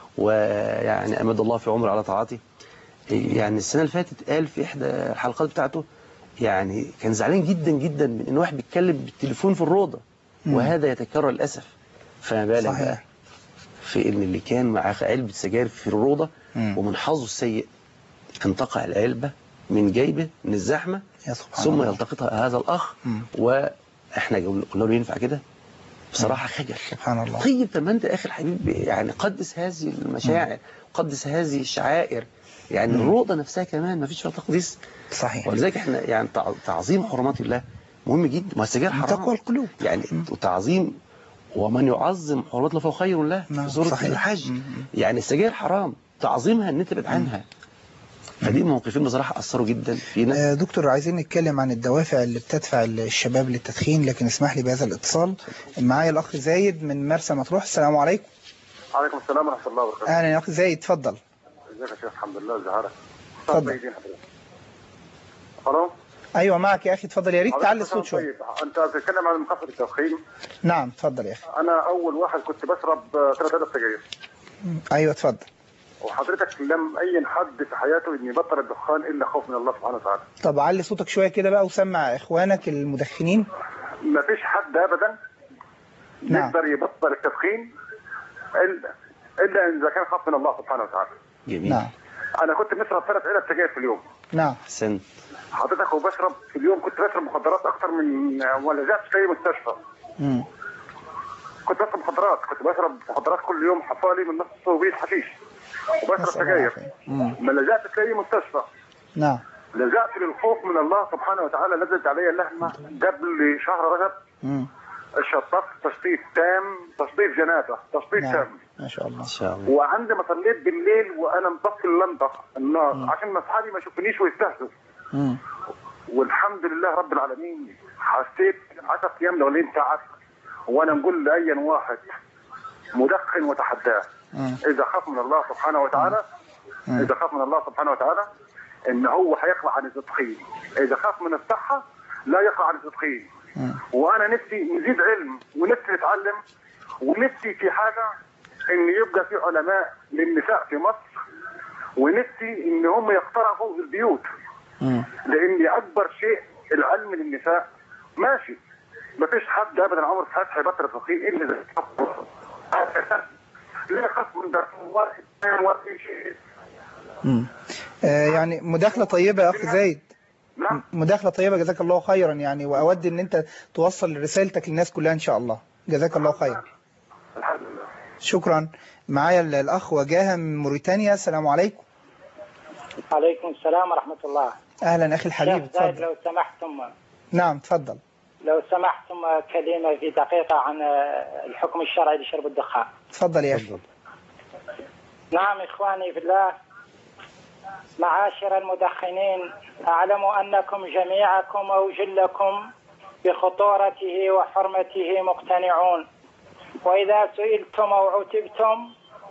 ويعني امد الله في عمره على طاعته يعني السنه اللي فاتت قال في احدى الحلقات بتاعته يعني كان زعلان جدا جدا من ان واحد بيتكلم بالتليفون في الروضه مم. وهذا يتكرر للاسف فما بالك بقى صحيح في ان اللي كان معاه علبه سجاير في الروضه مم. ومن حظه السيء ان تقع العلبه من جيبه من الزحمه يا سبحان ثم الله يلتقطها هذا الاخ مم. واحنا قلنا قلنا له ينفع كده بصراحه خجل سبحان الله طيب طب ما انت يا اخي الحبيب يعني قدس هذه المشاعر قدس هذه الشعائر يعني مم. الروضه نفسها كمان ما فيش فيها تقديس صحيح ولذلك احنا يعني تع- تعظيم حرمات الله مهم جدا ما السجاير من حرام تقوى القلوب يعني مم. تعظيم ومن يعظم حرمات الله فهو خير له نعم، في سوره صحيح. الحج مم. يعني السجاير حرام تعظيمها ان انت تبعد عنها فدي موقفين بصراحه اثروا جدا فينا آه، دكتور عايزين نتكلم عن الدوافع اللي بتدفع الشباب للتدخين لكن اسمح لي بهذا الاتصال معايا الاخ زايد من مرسى مطروح السلام عليكم عليكم السلام ورحمه الله وبركاته اهلا يا اخ زايد اتفضل ازيك يا شيخ الحمد لله ازي حالك اتفضل. طيبين حضرتك خلاص ايوه معك يا اخي اتفضل يا ريت تعلي الصوت شويه طيب انت بتتكلم عن مكافاه التدخين نعم اتفضل يا اخي انا اول واحد كنت بشرب آه، ثلاث علب سجاير ايوه اتفضل وحضرتك لم اين حد في حياته ان يبطل الدخان الا خوف من الله سبحانه وتعالى طب علي صوتك شويه كده بقى وسمع اخوانك المدخنين ما فيش حد ابدا نعم. يقدر يبطل التدخين الا الا اذا كان خاف من الله سبحانه وتعالى جميل نعم انا كنت بشرب ثلاث علب سجاير في اليوم نعم احسنت حضرتك وبشرب في اليوم كنت بشرب مخدرات اكتر من ولا جات في اي مستشفى مم. كنت بشرب مخدرات كنت بشرب مخدرات كل يوم حوالي من نص وبيت حشيش وبشرب نسأل الله سجاير العافية. مم. ما لجأت في اي مستشفى نعم لجأت للخوف من الله سبحانه وتعالى نزلت علي اللحمة قبل شهر رجب مم. شطفت تشطيف تام تشطيف جنازة تشطيف نعم تام ما شاء الله ان شاء الله وعندما صليت بالليل وانا مطفي اللمبة النار عشان ما اصحابي ما يشوفونيش ويستهزوا مم. والحمد لله رب العالمين حسيت 10 ايام لو انت تعب وانا نقول لاي واحد مدخن وتحداه مم. اذا خاف من الله سبحانه وتعالى اذا خاف من الله سبحانه وتعالى ان هو هيقلع عن التدخين اذا خاف من الصحه لا يقلع عن التدخين مم. وانا نفسي نزيد علم ونفسي نتعلم ونفسي في حاجه ان يبقى في علماء للنساء في مصر ونفسي ان هم يقترحوا البيوت مم. لان اكبر شيء العلم للنساء ماشي ما فيش حد ابدا عمره في حياته هيبطل التدخين الا اذا لا يخاف من ده واحد اثنين واحد شيء مم. آه، يعني مداخلة طيبة يا أخ زايد نعم مداخلة طيبة جزاك الله خيرا يعني وأود أن أنت توصل رسالتك للناس كلها إن شاء الله جزاك الله خيرا الحمد لله شكرا معايا ال- الأخ وجاهة من موريتانيا السلام عليكم عليكم السلام ورحمة الله أهلا أخي الحبيب شيخ زايد اتفضل لو سمحتم نعم تفضل لو سمحتم كلمة في دقيقة عن الحكم الشرعي لشرب الدخان اتفضل يا أخي نعم إخواني في الله معاشر المدخنين أعلم أنكم جميعكم أو جلكم بخطورته وحرمته مقتنعون وإذا سئلتم أو عتبتم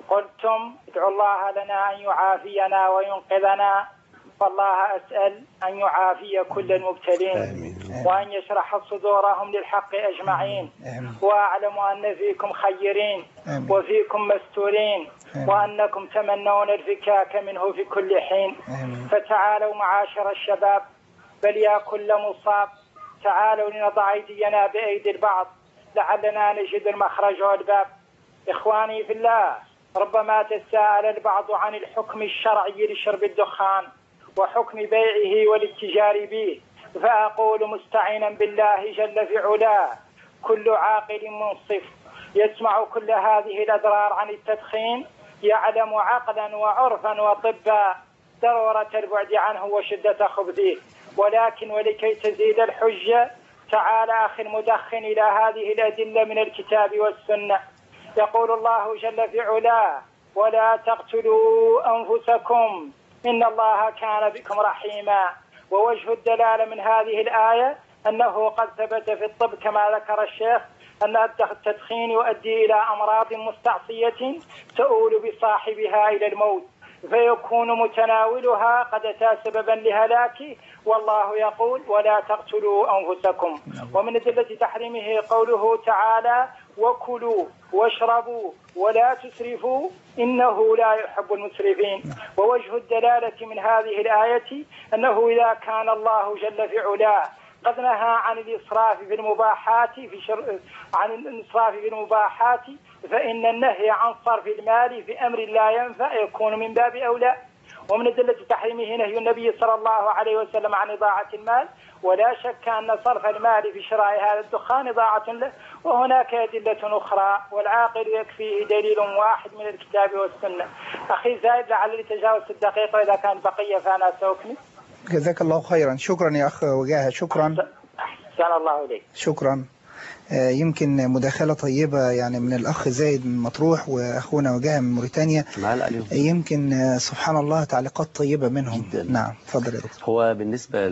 قلتم ادعوا الله لنا أن يعافينا وينقذنا فالله أسأل أن يعافي كل المبتلين آمين وأن يشرح صدورهم للحق أجمعين آمين وأعلم أن فيكم خيرين آمين. وفيكم مستورين آمين. وأنكم تمنون الفكاك منه في كل حين آمين فتعالوا معاشر الشباب بل يا كل مصاب تعالوا لنضع أيدينا بأيدي البعض لعلنا نجد المخرج والباب إخواني في الله ربما تساءل البعض عن الحكم الشرعي لشرب الدخان وحكم بيعه والاتجار به فأقول مستعينا بالله جل في علاه كل عاقل منصف يسمع كل هذه الأضرار عن التدخين يعلم عقلا وعرفا وطبا ضرورة البعد عنه وشدة خبثه ولكن ولكي تزيد الحجة تعال أخي المدخن إلى هذه الأدلة من الكتاب والسنة يقول الله جل في علاه ولا تقتلوا أنفسكم إن الله كان بكم رحيما ووجه الدلالة من هذه الآية أنه قد ثبت في الطب كما ذكر الشيخ أن التدخين يؤدي إلى أمراض مستعصية تؤول بصاحبها إلى الموت فيكون متناولها قد أتى سببا لهلاكه والله يقول ولا تقتلوا أنفسكم ومن أدلة تحريمه قوله تعالى وكلوا واشربوا ولا تسرفوا إنه لا يحب المسرفين ووجه الدلالة من هذه الآية أنه إذا كان الله جل في علاه قد نهى عن الإسراف في المباحات في شر... عن الإسراف في المباحات فإن النهي عن صرف المال في أمر لا ينفع يكون من باب أولى ومن أدلة تحريمه نهي النبي صلى الله عليه وسلم عن إضاعة المال ولا شك أن صرف المال في شراء هذا الدخان إضاعة له وهناك أدلة أخرى والعاقل يكفيه دليل واحد من الكتاب والسنة أخي زايد لعلي تجاوزت الدقيقة وإذا كان بقية فأنا سأكمل جزاك الله خيرا شكرا يا أخ وجاهة شكرا أحسن الله إليك شكرا آه، يمكن مداخلة طيبة يعني من الأخ زايد من مطروح وأخونا وجاهة من موريتانيا معلق عليهم يمكن آه، سبحان الله تعليقات طيبة منهم جداً. نعم تفضل يا دكتور هو بالنسبة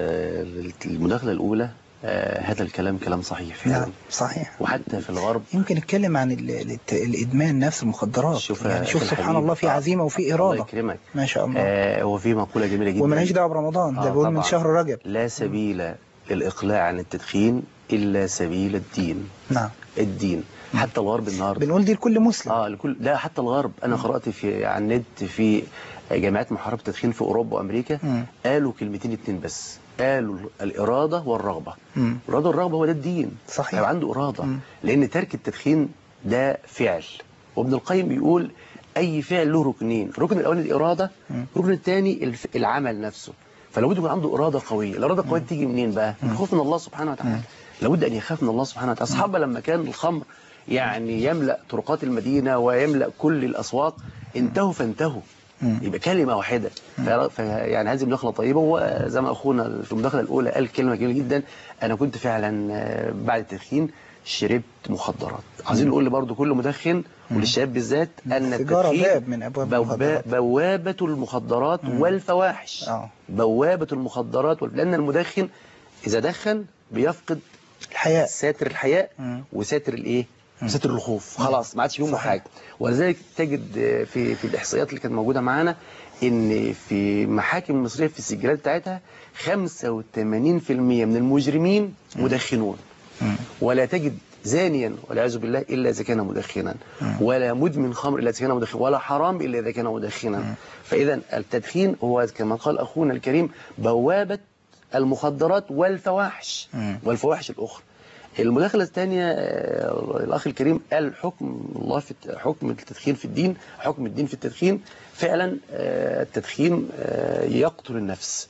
لل- للمداخلة الأولى آه، هذا الكلام كلام صحيح فعلا نعم صحيح وحتى في الغرب يمكن نتكلم عن ال- ال- الإدمان نفس المخدرات شوف يا يعني شوف أخي سبحان الحبيب. الله في آه. عزيمة وفي الله إرادة يكرمك ما شاء الله آه، هو في مقولة جميلة جدا وملهاش دعوة برمضان ده آه، بيقول من طبعاً. شهر رجب لا سبيل للإقلاع عن التدخين إلا سبيل الدين نعم الدين حتى الغرب النهارده بنقول دي لكل مسلم اه الكل لا حتى الغرب انا قرات في على النت في جامعات محاربه التدخين في اوروبا وامريكا مم. قالوا كلمتين اتنين بس قالوا الاراده والرغبه مم. الاراده والرغبه هو ده الدين صحيح. هيبقى عنده اراده مم. لان ترك التدخين ده فعل وابن القيم بيقول اي فعل له ركنين الركن الاولاني الاراده مم. الركن الثاني الف... العمل نفسه فلابد يكون عنده اراده قويه الاراده القويه تيجي منين بقى الخوف من الله سبحانه وتعالى لابد ان يخاف من الله سبحانه وتعالى اصحابه لما كان الخمر يعني يملا طرقات المدينه ويملا كل الاسواق انتهوا فانتهوا مم. يبقى كلمه واحده ف- ف- يعني هذه مداخله طيبه وزي ما اخونا في المداخله الاولى قال كلمه جميله جدا انا كنت فعلا آه، بعد التدخين شربت مخدرات عايزين نقول برضو كل مدخن وللشباب بالذات ان السيجارة التدخين باب من أبواب بوابة- المخدرات. بوابة المخدرات والفواحش آه. بوابة المخدرات وال- لأن المدخن إذا دخن بيفقد الحياء ساتر الحياء مم. وساتر الايه ساتر الخوف خلاص ما عادش فيهم صحيح. حاجه ولذلك تجد في في الاحصائيات اللي كانت موجوده معانا ان في محاكم المصريه في السجلات بتاعتها 85% من المجرمين مدخنون ولا تجد زانيا والعياذ بالله الا اذا كان مدخنا ولا مدمن خمر الا اذا كان مدخنا ولا حرام الا اذا كان مدخنا فاذا التدخين هو كما قال اخونا الكريم بوابه المخدرات والفواحش مم. والفواحش الاخرى المداخله الثانيه آه، الاخ الكريم قال حكم الله في الت- حكم التدخين في الدين حكم الدين في التدخين فعلا آه، التدخين آه، يقتل النفس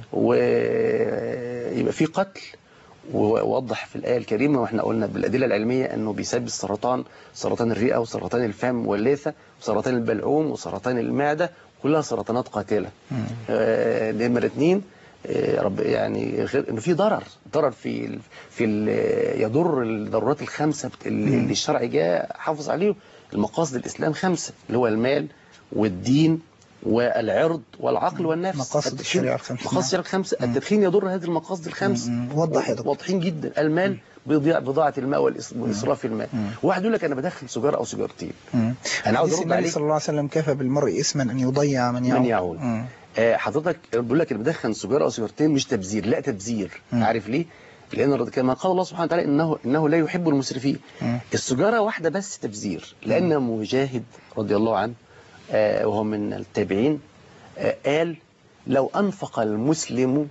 ويبقى في قتل ووضح في الآية الكريمة واحنا قلنا بالأدلة العلمية أنه بيسبب السرطان سرطان الرئة وسرطان الفم والليثة وسرطان البلعوم وسرطان المعدة كلها سرطانات قاتلة آه، نمرة اتنين آه، رب يعني غير انه في ضرر ضرر في ال في ال يضر الضرورات الخمسه بت- اللي اللي الشرع جاء حافظ عليه المقاصد الاسلام خمسه اللي هو المال والدين والعرض والعقل والنفس مقاصد التدخين- الشريعة الخمسة. مقاصد الشريعه الخمسه التدخين يضر هذه المقاصد الخمس مم. وضح يا دكتور. واضحين جدا المال بيضيع بضاعه الماء والإس- واسراف الماء واحد يقول لك انا بدخن سيجاره او سيجارتين مم. انا عاوز حديث ارد النبي عليك صلى الله عليه وسلم كفى بالمرء اسما ان يضيع من يعول من يعول مم. آه، حضرتك بقول لك اللي بدخن سيجاره او سيجارتين مش تبذير لا تبذير مم. عارف ليه لان الرد- كما قال الله سبحانه وتعالى انه انه لا يحب المسرفين مم. السيجاره واحده بس تبذير لان مجاهد رضي الله عنه آه، وهو من التابعين آه، قال لو انفق المسلم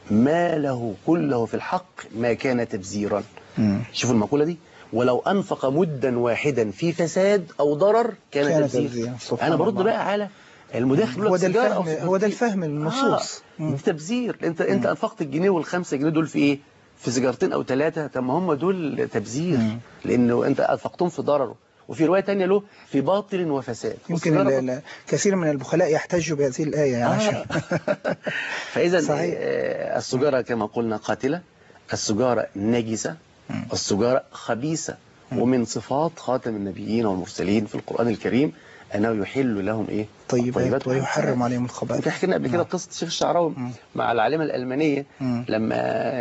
ماله كله في الحق ما كان تبذيرا مم. شوفوا المقولة دي ولو أنفق مدا واحدا في فساد أو ضرر كان, كان تبذير تبذيرا. سبحان أنا برد الله. بقى على المداخل يقول هو لك ده سيجارة أو الفهم سيجارتين. هو ده الفهم النصوص آه. مم. دي تبذير انت انت انفقت الجنيه والخمسة جنيه دول في ايه في سيجارتين او ثلاثة طب ما هم دول تبذير مم. لانه انت انفقتهم في ضرره وفي رواية تانية له في باطل وفساد يمكن والسيجارة ال- ال- كثير من البخلاء يحتجوا بهذه الآية يعني عشان آه. فإذا صحيح. آه، السجارة كما قلنا قاتلة السجارة نجسة السجارة خبيثة ومن صفات خاتم النبيين والمرسلين في القرآن الكريم أنه يحل لهم إيه طيبات ويحرم عليهم انت الخبائث حكينا قبل كده قصة الشيخ الشعراوي مع العالمة الألمانية مم. لما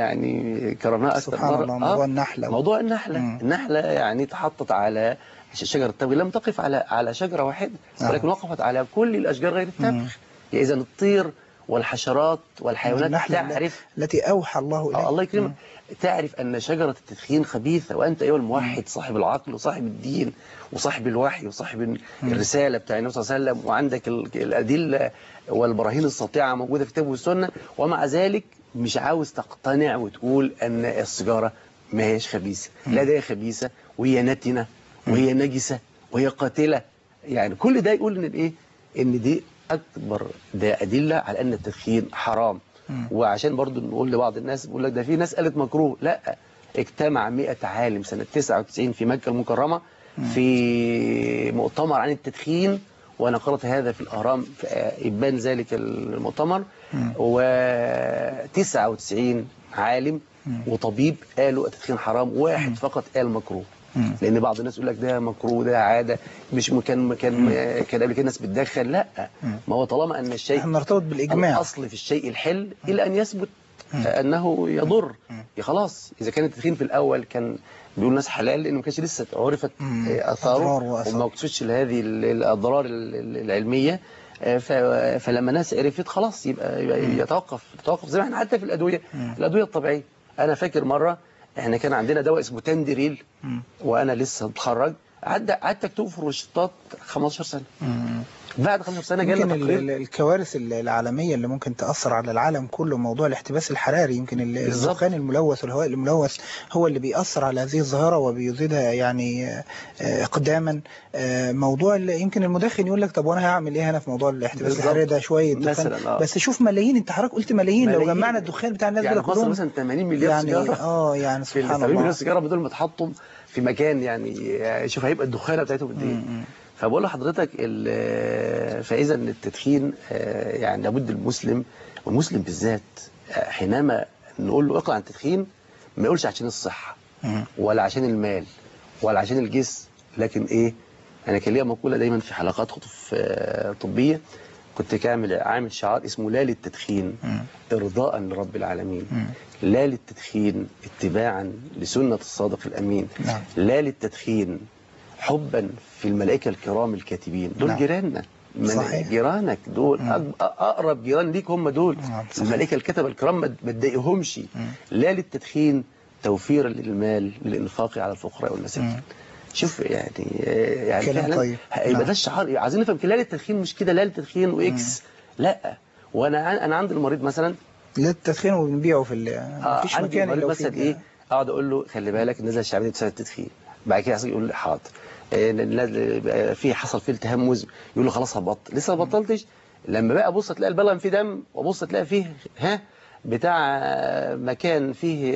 يعني كرمناها أكثر سبحان مرة الله، موضوع النحلة. موضوع النحلة مم. النحلة يعني تحطت على شجرة التبغ لم تقف على على شجرة واحدة آه. ولكن وقفت على كل الأشجار غير التبغ إذا الطير والحشرات والحيوانات النحلة تعرف التي أوحى الله آه إليه الله يكرمك تعرف أن شجرة التدخين خبيثة وأنت أيها الموحد صاحب العقل وصاحب الدين وصاحب الوحي وصاحب الرسالة بتاع النبي صلى الله عليه وسلم وعندك ال- الأدلة والبراهين الساطعة موجودة في الكتاب والسنة ومع ذلك مش عاوز تقتنع وتقول أن السيجارة ما هيش خبيثة لا ده هي خبيثة وهي نتنة وهي نجسة وهي قاتلة يعني كل ده يقول ان الايه ان دي اكبر ده ادله على ان التدخين حرام وعشان برضو نقول لبعض الناس بيقول لك ده في ناس قالت مكروه لا اجتمع 100 عالم سنة 99 في مكة المكرمة في مؤتمر عن التدخين وانا قرأت هذا في الاهرام في ابان ذلك المؤتمر و99 عالم وطبيب قالوا التدخين حرام واحد فقط قال مكروه لان بعض الناس يقول لك ده مكروه ده عاده مش كان كان كان قبل كده الناس بتدخن لا ما هو طالما ان الشيء احنا نرتبط بالإجماع الاصل في الشيء الحل الى ان يثبت انه يضر يا خلاص اذا كان التدخين في الاول كان بيقول ناس حلال لانه ما كانش لسه عرفت مم. آه، أضرار اثاره وآثار. وما اقصدش لهذه ال- الاضرار ال- ال- العلميه آه، ف- فلما ناس عرفت خلاص يبقى, يبقى يتوقف يتوقف زي ما احنا حتى في الادويه الادويه الطبيعيه انا فاكر مره احنا كان عندنا دواء اسمه تندريل وانا لسه متخرج عدى قعدت اكتبه في روشتات 15 سنه بعد 15 سنه يمكن جالنا ال- تقرير ال- الكوارث ال- العالمية اللي ممكن تأثر على العالم كله موضوع الاحتباس الحراري يمكن ال- بالظبط. الدخان الملوث والهواء الملوث هو اللي بيأثر على هذه الظاهرة وبيزيدها يعني آه، آه، إقداما آه، موضوع ال- يمكن المدخن يقول لك طب وأنا هعمل إيه هنا في موضوع الاحتباس بالظبط. الحراري ده شوية دخان مثلاً، آه. بس شوف ملايين أنت حضرتك قلت ملايين, لو ملايين. جمعنا الدخان بتاع الناس يعني دول في مصر كلهم مثلا 80 مليار يعني سيجاره اه يعني في ال سبحان 80 مليون الله سيجاره بدول ما تحطهم في مكان يعني آه، شوف هيبقى الدخانه بتاعتهم قد ايه فبقول لحضرتك ال- فاذا التدخين آه، يعني لابد المسلم والمسلم بالذات آه، حينما نقول له اقلع عن التدخين ما يقولش عشان الصحه مم. ولا عشان المال ولا عشان الجسم لكن ايه انا كان ليا مقوله دايما في حلقات خطب آه، طبيه كنت كامل عامل شعار اسمه لا للتدخين مم. ارضاء لرب العالمين مم. لا للتدخين اتباعا لسنه الصادق الامين نعم. لا للتدخين حبا في الملائكه الكرام الكاتبين دول نعم. جيراننا من صحيح. جيرانك دول مم. أق- اقرب جيران ليك هم دول نعم، صحيح. الملائكه الكتبه الكرام ما ما تضايقهمش مم. لا للتدخين توفيرا للمال للانفاق على الفقراء والمساكين مم. شوف يعني يعني كلام فعلا طيب. هيبقى نعم. ده الشعار عايزين نفهم كده لا للتدخين مش كده لا للتدخين واكس لا وانا عن- انا عند المريض مثلا لا التدخين وبنبيعه في ال- آه مفيش عندي مكان المريض الا مثلا وفيه. ايه اقعد اقول له خلي بالك النزله الشعبيه بسبب التدخين بعد كده يحصل يقول لي حاضر إيه، النزل- بقى في حصل فيه التهاب مزمن يقول له خلاص هبطل لسه ما بطلتش لما بقى ابص تلاقي البلغم فيه دم وابص تلاقي فيه ها بتاع مكان فيه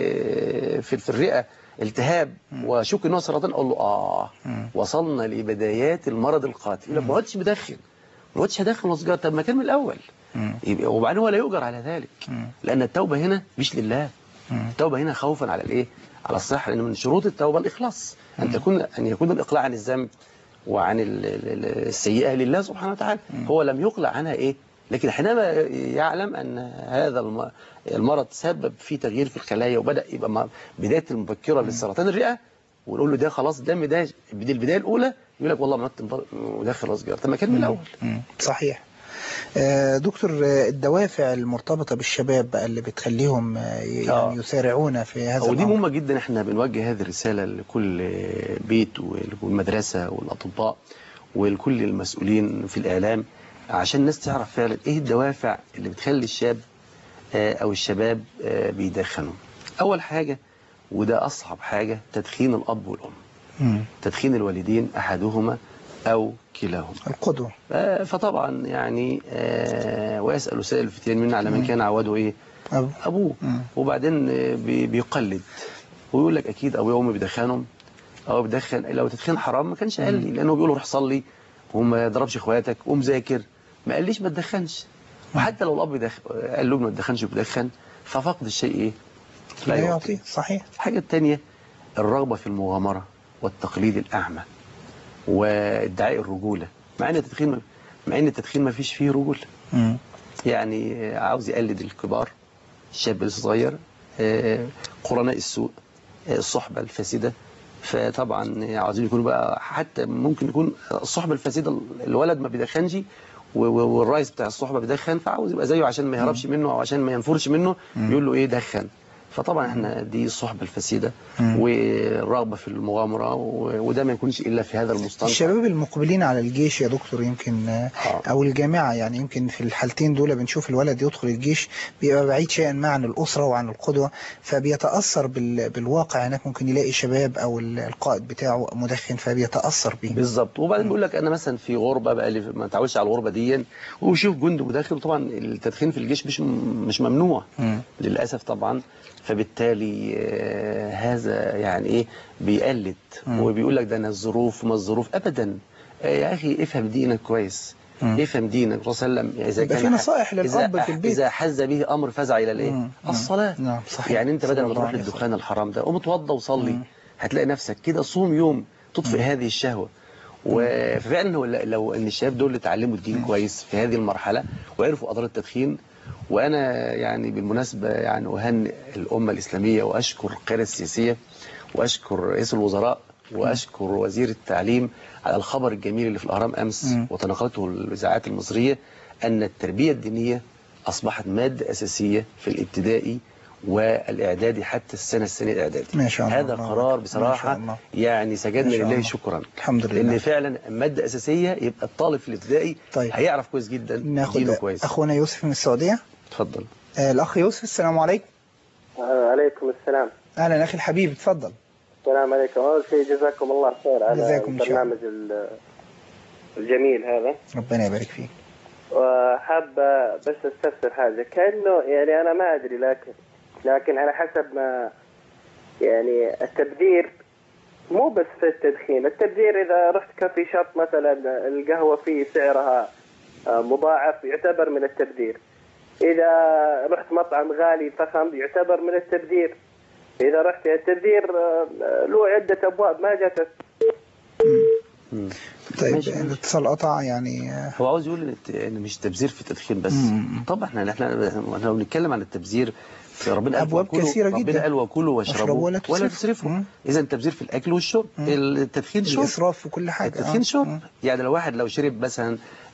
آه، في في الرئه التهاب واشك ان هو سرطان اقول له اه مم. وصلنا لبدايات المرض القاتل يقول لك ما عدتش مدخن ما عدتش هدخن وسجاره طب ما كان من الاول مم. يبقى وبعدين هو لا يؤجر على ذلك مم. لان التوبه هنا مش لله مم. التوبه هنا خوفا على الايه على الصحه لان من شروط التوبه الاخلاص ان تكون ان يكون الاقلاع عن الذنب وعن ال- ال- ال- السيئه لله سبحانه وتعالى هو لم يقلع عنها ايه لكن حينما يعلم ان هذا الم- المرض سبب في تغيير في الخلايا وبدا يبقى م- بدايه المبكره للسرطان الرئه ونقول له ده خلاص الدم ده دي البدايه الاولى يقول لك والله ما كنت مدخل سجاره طب ما كان من الاول مم. صحيح آه، دكتور آه، الدوافع المرتبطة بالشباب بقى اللي بتخليهم آه، ي- آه. يعني يسارعون في هذا ودي الأمر مهمة جدا احنا بنوجه هذه الرسالة لكل بيت والمدرسة والأطباء ولكل المسؤولين في الإعلام عشان الناس تعرف فعلا ايه الدوافع اللي بتخلي الشاب آه، أو الشباب آه، بيدخنوا أول حاجة وده أصعب حاجة تدخين الأب والأم مم. تدخين الوالدين أحدهما أو كلاهما القدوة آه، فطبعا يعني آه، ويسأل سائل الفتيان منا على من كان عوده ايه أبو. ابوه مم. وبعدين بي- بيقلد ويقول لك اكيد ابويا وامي بيدخنهم او بيدخن لو تدخين حرام ما كانش قال لي لانه بيقول روح صلي وما ضربش اخواتك قوم ذاكر ما قاليش ما تدخنش وحتى لو الاب يدخ... قال له ما تدخنش وبيدخن ففقد الشيء ايه لا يعطي صحيح الحاجه الثانيه الرغبه في المغامره والتقليد الاعمى وادعاء الرجوله مع ان التدخين مع ان التدخين ما فيش فيه رجوله مم. يعني عاوز يقلد الكبار الشاب لسه صغير آه، قرناء السوء آه، الصحبة الفاسدة فطبعا عاوزين يكونوا بقى حتى ممكن يكون الصحبة الفاسدة الولد ما بيدخنش و- و- والرئيس بتاع الصحبة بيدخن فعاوز يبقى زيه عشان ما يهربش منه او عشان ما ينفرش منه يقول له ايه دخن فطبعا احنا دي الصحبة الفاسدة مم. والرغبة في المغامرة و- وده ما يكونش الا في هذا المستنقع الشباب المقبلين على الجيش يا دكتور يمكن آه، آه. او الجامعة يعني يمكن في الحالتين دول بنشوف الولد يدخل الجيش بيبقى بعيد شيئا ما عن الأسرة وعن القدوة فبيتأثر بال- بالواقع هناك ممكن يلاقي شباب او ال- القائد بتاعه مدخن فبيتأثر بيه بالظبط وبعدين بيقول لك انا مثلا في غربه بقى اللي ما تعودش على الغربه دي ويشوف جندي مداخل وطبعا التدخين في الجيش مش مش ممنوع مم. للاسف طبعا فبالتالي آه، هذا يعني ايه بيقلد مم. وبيقول لك ده انا الظروف ما الظروف ابدا آه، يا اخي افهم دينك كويس مم. افهم دينك الرسول صلى الله عليه وسلم اذا يبقى كان في نصائح للأب إذا في البيت. اذا حز به امر فزع الى الايه مم. نعم. الصلاه نعم صحيح يعني انت بدل صلى ما الله تروح عليه للدخان الحرام ده قوم اتوضى وصلي مم. هتلاقي نفسك كده صوم يوم تطفئ هذه الشهوه وفعلا هو ل- لو ان الشباب دول اللي اتعلموا الدين كويس في هذه المرحله وعرفوا اضرار التدخين وانا يعني بالمناسبه يعني اهنئ الامه الاسلاميه واشكر القياده السياسيه واشكر رئيس الوزراء واشكر وزير التعليم على الخبر الجميل اللي في الاهرام امس مم. وتناقلته الاذاعات المصريه ان التربيه الدينيه اصبحت ماده اساسيه في الابتدائي والاعدادي حتى السنه الثانيه الاعدادي ما شاء الله. هذا الله قرار أكبر. ما شاء بصراحه الله. يعني سجدنا ما شاء لله الله. شكرا الحمد لله. لان فعلا ماده اساسيه يبقى الطالب في الابتدائي طيب. هيعرف كويس جدا دينه ناخد كويس اخونا يوسف من السعودية اتفضل آه، الاخ يوسف السلام عليكم عليكم السلام اهلا اخي الحبيب اتفضل السلام عليكم أول شيء جزاكم الله خير على جزاكم إن شاء الله. البرنامج ال- الجميل هذا ربنا يبارك فيك وحاب بس استفسر حاجة كأنه يعني أنا ما أدري لكن لكن على حسب ما يعني التبذير مو بس في التدخين التبذير إذا رحت كافي شوب مثلا القهوة فيه سعرها آه، مضاعف يعتبر من التبذير إذا رحت مطعم غالي فخم يعتبر من التبذير اذا رحت التبذير آه، له عده ابواب ما جت طيب ماشي، ماشي. الاتصال قطع يعني آه، هو عاوز يقول ان الت- ان مش تبذير في التدخين بس مم. طبعا احنا احنا احنا لو بنتكلم عن التبذير في ربنا قال أبواب وكلوا- كثيرة جدا. ربنا قال وكلوا واشربوا واشربوا ولا ولا تسرفوا. تسرفوا مم. اذا التبذير في الاكل والشرب مم. التدخين شرب الاسراف في كل حاجه التدخين آه. شرب مم. يعني لو واحد لو شرب مثلا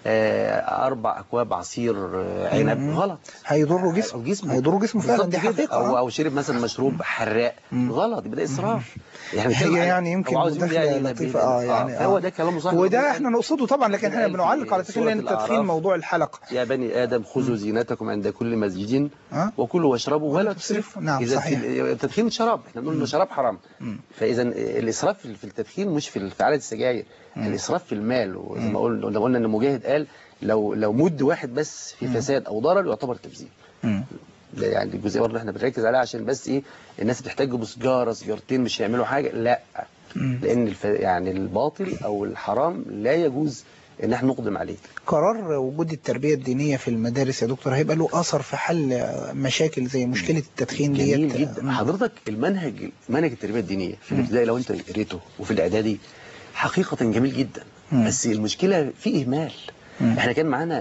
آه، اربع اكواب عصير آه، عنب مم. غلط هيضر جسمه جسمه هيضر جسمه فعلا بالظبط دي كده. حقيقه او آه. او شرب مثلا مشروب حراق مم. غلط يبقى ده اسراف يعني هي بنتكلم على- يعني يمكن هو عاوز يقول مداخله يعني لطيفه اه يعني هو ده كلامه صح وده احنا نقصده طبعا لكن احنا قال في بنعلق على تدخين سورة لان التدخين الأعراف. موضوع الحلقه يا بني آدم خذوا زينتكم عند كل مسجد اه وكلوا واشربوا ولا ولا تسرفوا تسرفوا. نعم، إذا صحيح. في- التدخين شراب احنا بنقول انه شراب حرام مم. فإذا الإسراف في التدخين مش في في عدد السجاير الإسراف في المال وزي ما قلنا لو قلنا إن مجاهد قال لو لو مد واحد بس في فساد أو ضرر يعتبر تبذير مم. ده يعني الجزئيه برضه احنا بنركز عليها عشان بس ايه الناس بتحتاج بسجاره سجارتين مش هيعملوا حاجه لا مم. لان الف... يعني الباطل او الحرام لا يجوز ان احنا نقدم عليه قرار وجود التربيه الدينيه في المدارس يا دكتور هيبقى له اثر في حل مشاكل زي مشكله التدخين جميل ديت جدا مم. حضرتك المنهج منهج التربيه الدينيه في الابتدائي لو انت قريته وفي الاعدادي حقيقه جميل جدا مم. بس المشكله في اهمال مم. احنا كان معانا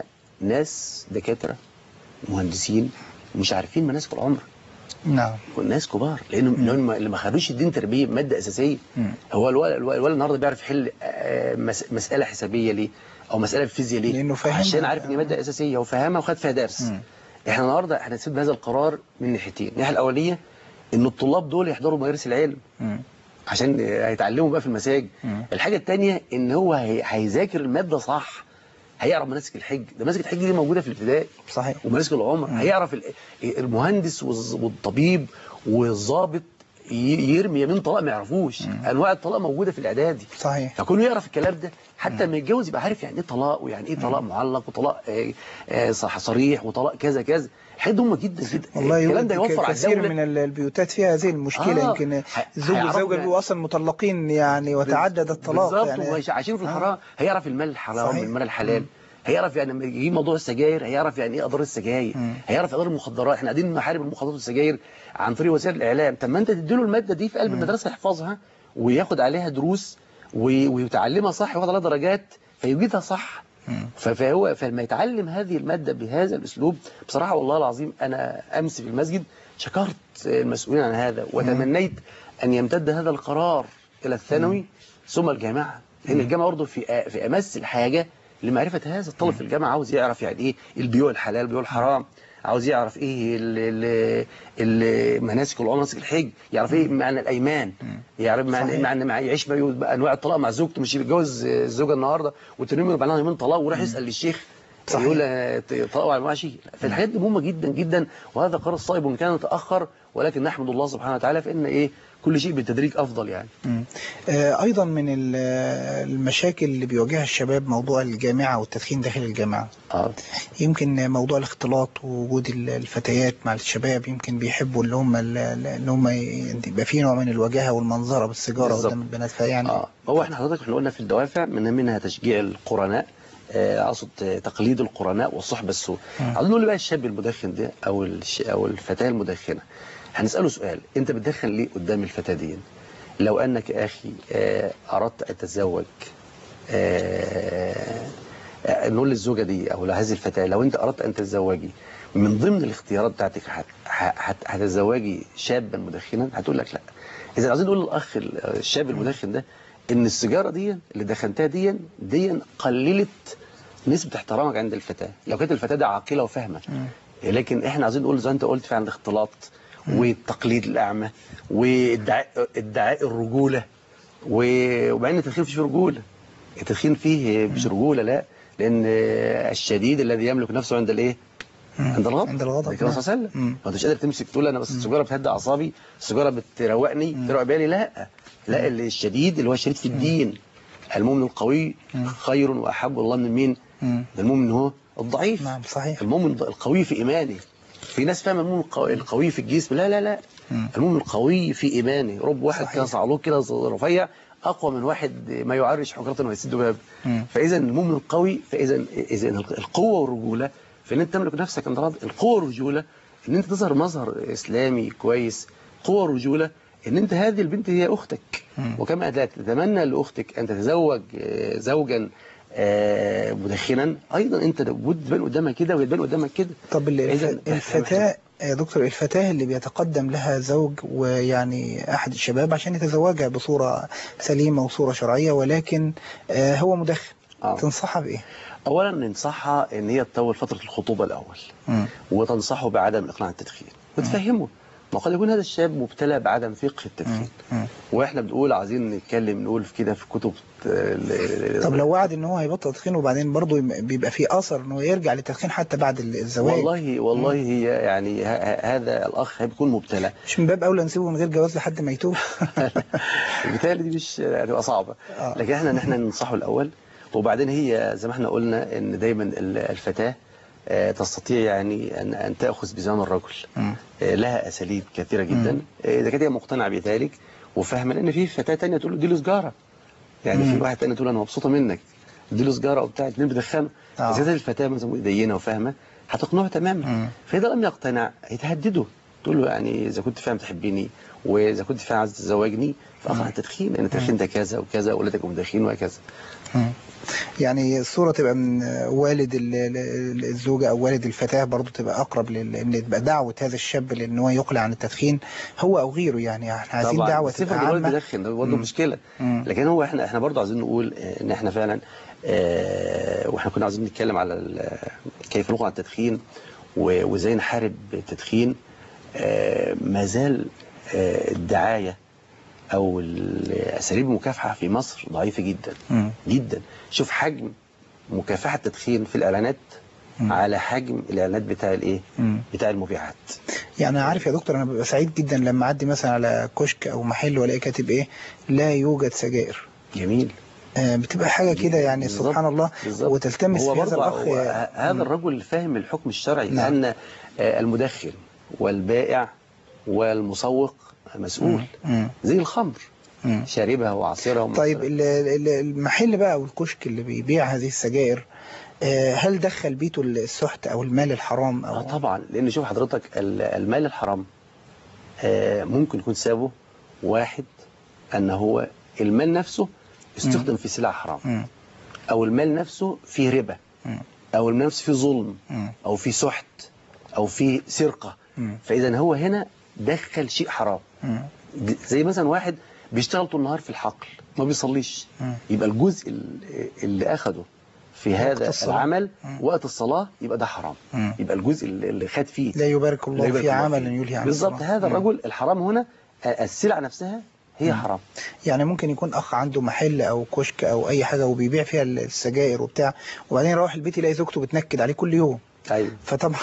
ناس دكاتره مهندسين مش عارفين مناسك العمر نعم ناس كبار لانه لأنهم اللي ما خدوش الدين تربيه ماده اساسيه مم. هو الولد الولد الولد النهارده بيعرف يحل آه، مس- مساله حسابيه ليه او مساله في الفيزياء ليه لأنه فاهمها. عشان عارف ان هي ماده اساسيه وفاهمها وخد فيها درس مم. احنا النهارده احنا سيبنا هذا القرار من ناحيتين الناحيه الاوليه ان الطلاب دول يحضروا مدارس العلم مم. عشان هيتعلموا بقى في المساجد مم. الحاجه الثانيه ان هو هي- هيذاكر الماده صح هيعرف مناسك الحج ده مناسك الحج دي موجوده في الابتدائي صحيح ومناسك العمر هيعرف ال- المهندس والز- والطبيب والظابط ي- يرمي يمين طلاق ما يعرفوش انواع الطلاق موجوده في الاعدادي صحيح فكونه يعرف الكلام ده حتى لما يتجوز يبقى عارف يعني ايه طلاق ويعني ايه طلاق معلق وطلاق آه، آه، صح صريح وطلاق كذا كذا حاجات مهمه جدا جدا والله الكلام ده يوجد يوفر على كثير الدوله من ال- البيوتات فيها هذه المشكله آه. يمكن ه- الزوج هيعرفوا والزوجه يعني- بيبقوا اصلا مطلقين يعني وتعدد الطلاق بالظبط يعني ومش عايشين في آه. الحرام هيعرف المال الحرام صحيح. والمال الحلال هيعرف يعني لما يجي موضوع السجاير هيعرف يعني ايه اضرار السجاير مم. هيعرف اضرار المخدرات احنا قاعدين نحارب المخدرات والسجاير عن طريق وسائل الاعلام طب ما انت تديله الماده دي في قلب المدرسه يحفظها وياخد عليها دروس و- ويتعلمها صح وياخد عليها درجات فيجيدها صح مم. ف- فهو فلما يتعلم هذه المادة بهذا الأسلوب بصراحة والله العظيم أنا أمس في المسجد شكرت المسؤولين عن هذا وتمنيت أن يمتد هذا القرار إلى الثانوي ثم الجامعة لأن الجامعة برضه في في أمس الحاجة لمعرفة هذا الطالب في الجامعة عاوز يعرف يعني إيه البيوع الحلال البيوع الحرام عاوز يعرف ايه ال- ال- ال- مناسك العمر مناسك الحج يعرف ايه معنى الايمان يعرف معنى صحيح. معنى مع يعيش بقى- بقى انواع الطلاق مع زوجته مش يتجوز الزوجه النهارده والتاني يوم بعدها يومين طلاق وراح يسال للشيخ صحيح. يقول آه، طلاق على المعاشي فالحاجات دي مهمه جدا جدا وهذا قرار صائب وان كان يتاخر ولكن نحمد الله سبحانه وتعالى فان ايه كل شيء بالتدريج افضل يعني مم. آه، أيضا من ال- المشاكل اللي بيواجهها الشباب موضوع الجامعة والتدخين داخل الجامعة اه يمكن موضوع الاختلاط ووجود ال- الفتيات مع الشباب يمكن بيحبوا اللي هم ال- اللي هم ي- يبقى في نوع من الوجاهة والمنظرة بالسيجارة بالظبط. قدام البنات فيعني اه هو احنا حضرتك احنا قلنا في الدوافع من منها تشجيع القرناء آه، اقصد آه، تقليد القرناء والصحبه السوء عاوزين نقول بقى الشاب المدخن ده او الش... او الفتاه المدخنه هنساله سؤال انت بتدخن ليه قدام الفتاه دي لو انك يا اخي آه، اردت ان تتزوج آه، آه، نقول للزوجه دي او لهذه الفتاه لو انت اردت ان تتزوجي من ضمن الاختيارات بتاعتك هت- هت- هتتزوجي شابا مدخنا هتقول لك لا اذا عايزين نقول للاخ ال- الشاب المدخن ده ان السيجاره دي اللي دخنتها دي دي قللت نسبه احترامك عند الفتاه لو كانت الفتاه دي عاقله وفاهمه لكن احنا عايزين نقول زي ما انت قلت في عند الاختلاط والتقليد الاعمى وادعاء ادعاء الرجوله و- وبعدين التدخين مفيش فيه رجوله التدخين فيه مش رجوله لا لان الشديد الذي يملك نفسه عند الايه عند الغضب عند الغضب، ده كده نعم. صلى الله عليه وسلم مم. ما انتش قادر تمسك تقول انا بس السيجاره بتهدى اعصابي السيجاره بتروقني تروق بالي لا لا اللي الشديد اللي هو الشديد في الدين المؤمن القوي خير واحب الله من مين مم. من المؤمن هو الضعيف نعم صحيح المؤمن القوي في ايمانه في ناس فاهمه المؤمن القوي- القوي في الجسم لا لا لا مم. المؤمن القوي في ايمانه رب واحد صحيح. كده صعلوك كده رفيع اقوى من واحد ما يعرش حجره ويسد باب مم. فاذا المؤمن القوي فاذا اذا القوه والرجوله في ان انت تملك نفسك عند الرب القوه والرجوله ان انت تظهر مظهر اسلامي كويس قوة الرجولة ان انت هذه البنت هي اختك مم. وكما لا تتمنى لاختك ان تتزوج آه، زوجا آه، مدخنا ايضا انت لابد تبان قدامها كده وهي تبان قدامك كده طب ال- إذن الف- ده- الفتاة يا دكتور الفتاة اللي بيتقدم لها زوج ويعني أحد الشباب عشان يتزوجها بصورة سليمة وصورة شرعية ولكن آه، هو مدخن آه. تنصحها بإيه؟ اولا ننصحها ان هي تطول فتره الخطوبه الاول مم. وتنصحه بعدم الاقناع التدخين وتفهمه ما قد يكون هذا الشاب مبتلى بعدم فقه التدخين مم. واحنا بنقول عايزين نتكلم نقول في كده في كتب ال- طب لو وعد ان هو هيبطل تدخين وبعدين برضه يم- بيبقى فيه اثر انه يرجع للتدخين حتى بعد الزواج والله والله هي يعني ه- ه- هذا الاخ هيكون مبتلى مش من باب اولى نسيبه من غير جواز لحد ما يتوب بالتالي دي مش هتبقى صعبه آه. لكن احنا نحن ننصحه الاول وبعدين هي زي ما احنا قلنا ان دايما ال- الفتاه آه، تستطيع يعني ان ان تاخذ بزمام الرجل مم. آه، لها اساليب كثيره جدا آه، اذا كانت هي مقتنعه بذلك وفاهمه لان في فتاه تانية تقول له اديله سجاره يعني مم. في واحد تاني تقول انا مبسوطه منك اديله سجاره وبتاع اتنين بيدخنوا آه. اذا كانت الفتاه مثلا دينه وفاهمه هتقنعه تماما مم. فاذا لم يقتنع هيتهدده تقول له يعني اذا كنت فعلا تحبني واذا كنت فعلا عايز تتزوجني فاقطع التدخين لان التدخين ده كذا وكذا واولادك مدخين وهكذا مم. يعني الصورة تبقى من والد ال- ال- الزوجة أو والد الفتاة برضو تبقى أقرب لل- إن تبقى دعوة هذا الشاب لأن هو يقلع عن التدخين هو أو غيره يعني احنا عايزين طبعا دعوة بس تبقى يفرق الولد عامة بيدخن ده برضه مم. مشكله مم. لكن هو احنا احنا برضه عايزين نقول آه، ان احنا فعلا آه، واحنا كنا عايزين نتكلم على ال- كيف نقع التدخين و- وازاي نحارب التدخين آه، ما زال آه، الدعايه او ال- اساليب المكافحه في مصر ضعيفه جدا مم. جدا شوف حجم مكافحه التدخين في الاعلانات مم. على حجم الاعلانات بتاع الايه مم. بتاع المبيعات يعني عارف يا دكتور أنا ببقى سعيد جدا لما أعدي مثلا على كشك أو محل وألاقي كاتب إيه لا يوجد سجائر جميل آه، بتبقى حاجة كده يعني بالظبط. سبحان الله بالظبط. وتلتمس هو في هذا برضه الأخ هو آه، هذا مم. الرجل فاهم الحكم الشرعي نعم. لأن آه، المدخن والبائع والمسوق مسؤول مم. زي الخمر مم. شاربها وعصيرها ومصرها. طيب ال- ال- المحل بقى او الكشك اللي بيبيع هذه السجائر آه، هل دخل بيته السحت او المال الحرام اه او طبعا لان شوف حضرتك ال- المال الحرام آه، ممكن يكون سببه واحد ان هو المال نفسه استخدم في سلع حرام مم. او المال نفسه فيه ربا مم. او المال نفسه فيه ظلم مم. او فيه سحت او فيه سرقه مم. فاذا هو هنا دخل شيء حرام مم. د- زي مثلا واحد بيشتغل طول النهار في الحقل ما بيصليش مم. يبقى الجزء ال- اللي اخده في هذا الصلاة. العمل مم. وقت الصلاة يبقى ده حرام مم. يبقى الجزء اللي اللي خد فيه لا يبارك لا الله يبارك في الله عمل فيه. يلهي عن بالظبط الصلاة. هذا مم. الرجل الحرام هنا آه، السلعة نفسها هي حرام يعني ممكن يكون اخ عنده محل او كشك او اي حاجه وبيبيع فيها السجائر وبتاع وبعدين يروح البيت يلاقي زوجته بتنكد عليه كل يوم ايوه فطبعا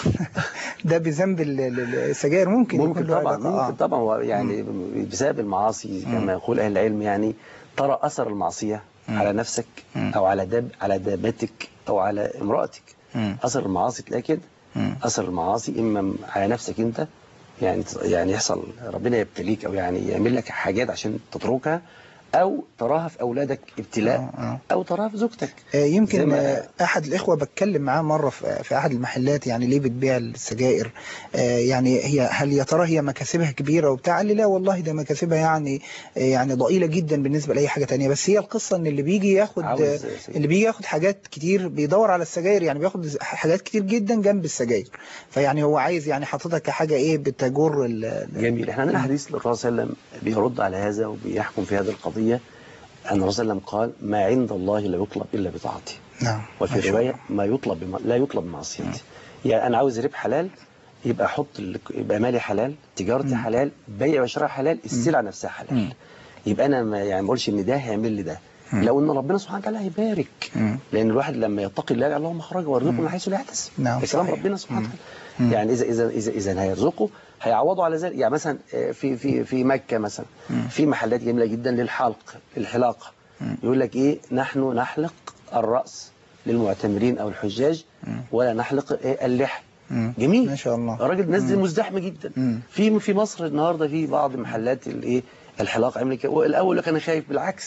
ده بذنب ال- ال- السجائر ممكن, ممكن يكون له طبعا علاقة. آه. ممكن طبعا هو يعني بسبب المعاصي كما يقول اهل العلم يعني ترى اثر المعصيه مم. على نفسك مم. او على داب على دابتك او على امراتك مم. اثر المعاصي تلاقي كده مم. اثر المعاصي اما على نفسك انت يعني يعني يحصل ربنا يبتليك او يعني يعمل لك حاجات عشان تتركها او تراها في اولادك ابتلاء آه، آه. او تراها في زوجتك آه، زي يمكن ما- آه، احد الاخوه بتكلم معاه مره في في احد المحلات يعني ليه بتبيع السجائر آه، يعني هي هل يا ترى هي مكاسبها كبيره وبتاع قال لي لا والله ده مكاسبها يعني آه، يعني ضئيله جدا بالنسبه لاي حاجه تانية بس هي القصه ان اللي بيجي ياخد عاوز آه، سجاير. اللي بيجي ياخد حاجات كتير بيدور على السجاير يعني بياخد حاجات كتير جدا جنب السجاير فيعني هو عايز يعني حاططها كحاجه ايه بتجر ال- ال- جميل احنا عندنا حديث للرسول صلى الله عليه وسلم بيرد على هذا وبيحكم في هذه القضيه ان الرسول صلى الله عليه وسلم قال ما عند الله لا يطلب الا بطاعته نعم ما وفي شاء روايه الله. ما يطلب بما لا يطلب بمعصيته يعني انا عاوز ربح حلال يبقى احط ال- يبقى مالي حلال تجارتي حلال بيع وشراء حلال السلعه نفسها حلال مم. يبقى انا ما يعني ما بقولش ان ده هيعمل لي ده لو ان ربنا سبحانه وتعالى هيبارك مم. لان الواحد لما يتقي الله يجعل له مخرجا ويرزقه من حيث لا يحتسب نعم، ده كلام صحيح. ربنا سبحانه مم. وتعالى يعني اذا اذا اذا اذا هيرزقه هيعوضه على ذلك يعني مثلا آه، في في في مكه مثلا في محلات جميله جدا للحلق الحلاقه يقول لك ايه نحن نحلق الراس للمعتمرين او الحجاج ولا نحلق إيه اللحى مم. جميل ما شاء الله. الراجل الناس دي مزدحمه جدا مم. في في مصر النهارده في بعض محلات الايه الحلاقه عملت كده والاول كان خايف بالعكس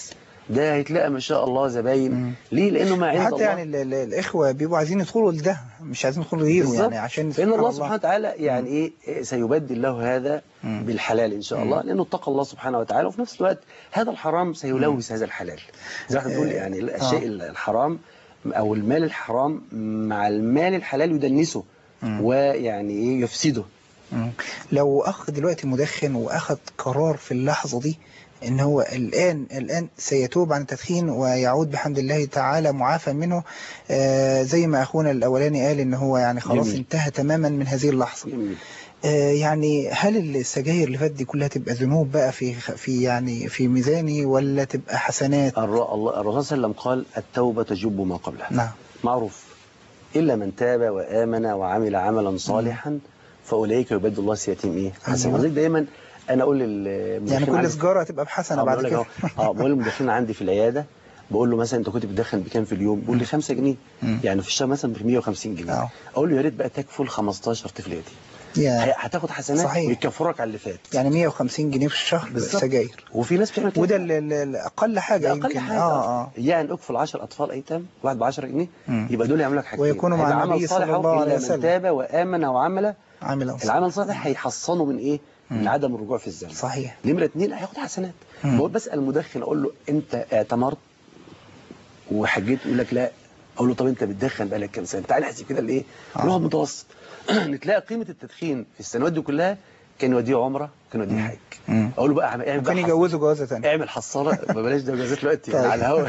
ده هيتلاقى ما شاء الله زباين مم. ليه لانه ما عند حتى الله يعني ال- ال- الاخوه بيبقوا عايزين يدخلوا لده مش عايزين يدخلوا غيره بالظبط. يعني عشان فإن الله سبحان سبحانه وتعالى يعني إيه إيه سيبدل له هذا مم. بالحلال إن شاء الله لأنه اتقى الله سبحانه وتعالى وفي نفس الوقت هذا الحرام سيلوث هذا الحلال زي ما احنا بنقول آه. يعني الشيء الحرام أو المال الحرام مع المال الحلال يدنسه ويعني إيه يفسده مم. لو اخ دلوقتي مدخن واخذ قرار في اللحظه دي ان هو الان الان سيتوب عن التدخين ويعود بحمد الله تعالى معافى منه آه زي ما اخونا الاولاني قال ان هو يعني خلاص جميل. انتهى تماما من هذه اللحظه جميل آه يعني هل السجاير اللي فاتت دي كلها تبقى ذنوب بقى في في يعني في ميزاني ولا تبقى حسنات الر- الله- الرسول صلى الله عليه وسلم قال التوبة تجب ما قبلها نعم معروف إلا من تاب وآمن وعمل عملا صالحا فأولئك يبدل الله سيئاتهم إيه حسنا أيوة. ولذلك دايما أنا أقول للمدخنين يعني كل عندي- سجاره هتبقى بحسنه اه بعد بقول لك كده أهو. اه بقول للمدخنين عندي في العياده بقول له مثلا انت كنت بتدخن بكام في اليوم بيقول لي 5 جنيه مم. يعني في الشهر مثلا ب 150 جنيه اه. اقول له يا ريت بقى تكفل 15 طفل يتيم يا هي- هتاخد حسنات صحيح. ويكفرك على اللي فات يعني 150 جنيه في الشهر بالظبط. سجاير وفي ناس بتعمل كده وده ال- ال- ال- اقل حاجه ده اقل يمكن حاجه اه اه يعني اكفل 10 اطفال ايتام واحد ب 10 جنيه مم. يبقى دول يعملوا لك حاجتين ويكونوا مع هيبقى النبي عمل صلى صالح الله إلا عليه من وسلم. تاب وامن وعمل عامل أنصار. العمل الصالح هيحصنه من ايه من عدم الرجوع في الذنب صحيح نمرة اتنين هياخد حسنات مم. بقول بسأل المدخن اقول له انت اعتمرت وحجيت يقول لك لا اقول له طب انت بتدخن بقالك كام سنه تعال نحسب كده الايه آه. نقعد متوسط نتلاقي قيمه التدخين في السنوات دي كلها كان يوديه عمره كان يوديه حج مم. اقول له بقى اعمل اعمل وكان بقى يجوزوا جوازه ثانيه اعمل حصاله ما بلاش ده جوازات دلوقتي يعني طيب. على الهوا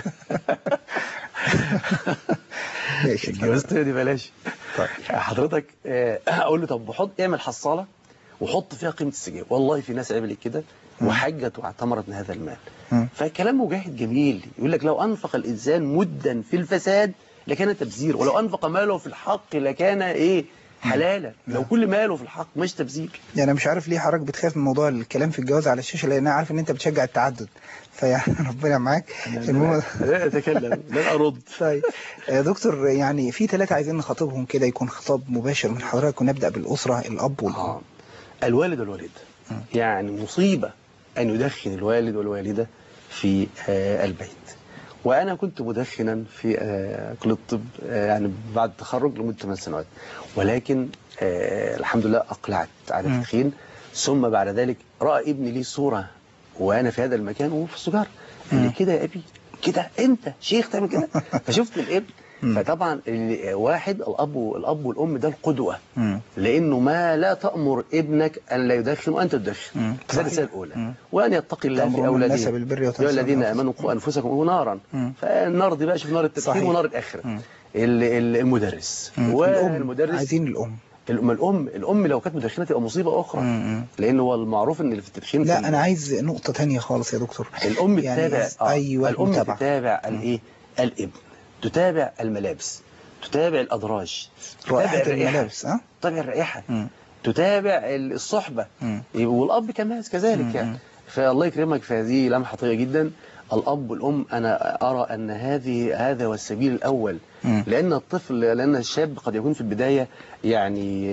ماشي الجوازات دي بلاش طيب. حضرتك آه، اقول له طب حط اعمل حصاله وحط فيها قيمه السجاير والله في ناس عملت كده وحجت واعتمرت من هذا المال مم. فكلام مجاهد جميل يقول لك لو انفق الانسان مدا في الفساد لكان تبذير ولو انفق ماله في الحق لكان ايه حلالا لو كل ماله في الحق مش تبذير يعني انا مش عارف ليه حضرتك بتخاف من موضوع الكلام في الجواز على الشاشه لان انا عارف ان انت بتشجع التعدد فيعني ربنا معاك المهم لا اتكلم لن ارد طيب يا دكتور يعني في ثلاثه عايزين نخاطبهم كده يكون خطاب مباشر من حضرتك ونبدا بالاسره الاب والام آه. الوالد والوالدة يعني مصيبة أن يدخن الوالد والوالدة في آه، البيت وأنا كنت مدخنا في آه، كلية الطب آه، يعني بعد التخرج لمدة 8 سنوات ولكن آه، الحمد لله أقلعت على مم. التدخين ثم بعد ذلك رأى ابني لي صورة وأنا في هذا المكان وهو في السجارة قال لي مم. كده يا أبي كده أنت شيخ تعمل كده فشفت الابن فطبعا ال- واحد الأب الأب والأم ده القدوة مم. لانه ما لا تامر ابنك ان لا يدخن وانت تدخن مم. ده صحيح. الرساله الاولى مم. وان يتقي الله في تأمرون الناس اولاده بالبر يا وتنسون الذين أنفسكم. امنوا قوا انفسكم ونارا مم. فالنار دي بقى شوف نار التدخين صحيح. ونار الاخره مم. ال- ال- المدرس مم. الام والمدرس عايزين الام الام الام الام لو كانت مدخنه تبقى مصيبه اخرى مم. لان هو المعروف ان اللي في التدخين في لا ال- انا عايز نقطه تانية خالص يا دكتور الام يعني تتابع عايز- ايوه الام المتابعة. تتابع الايه الابن تتابع الملابس تتابع الادراج تتابع رائحه الرائحة. الملابس ها تتابع الرائحه مم. تتابع الصحبة مم. والأب كمان كذلك مم. يعني فالله يكرمك في هذه لمحة طيبة جدا الأب والأم أنا أرى أن هذه هذا هو السبيل الأول مم. لأن الطفل لأن الشاب قد يكون في البداية يعني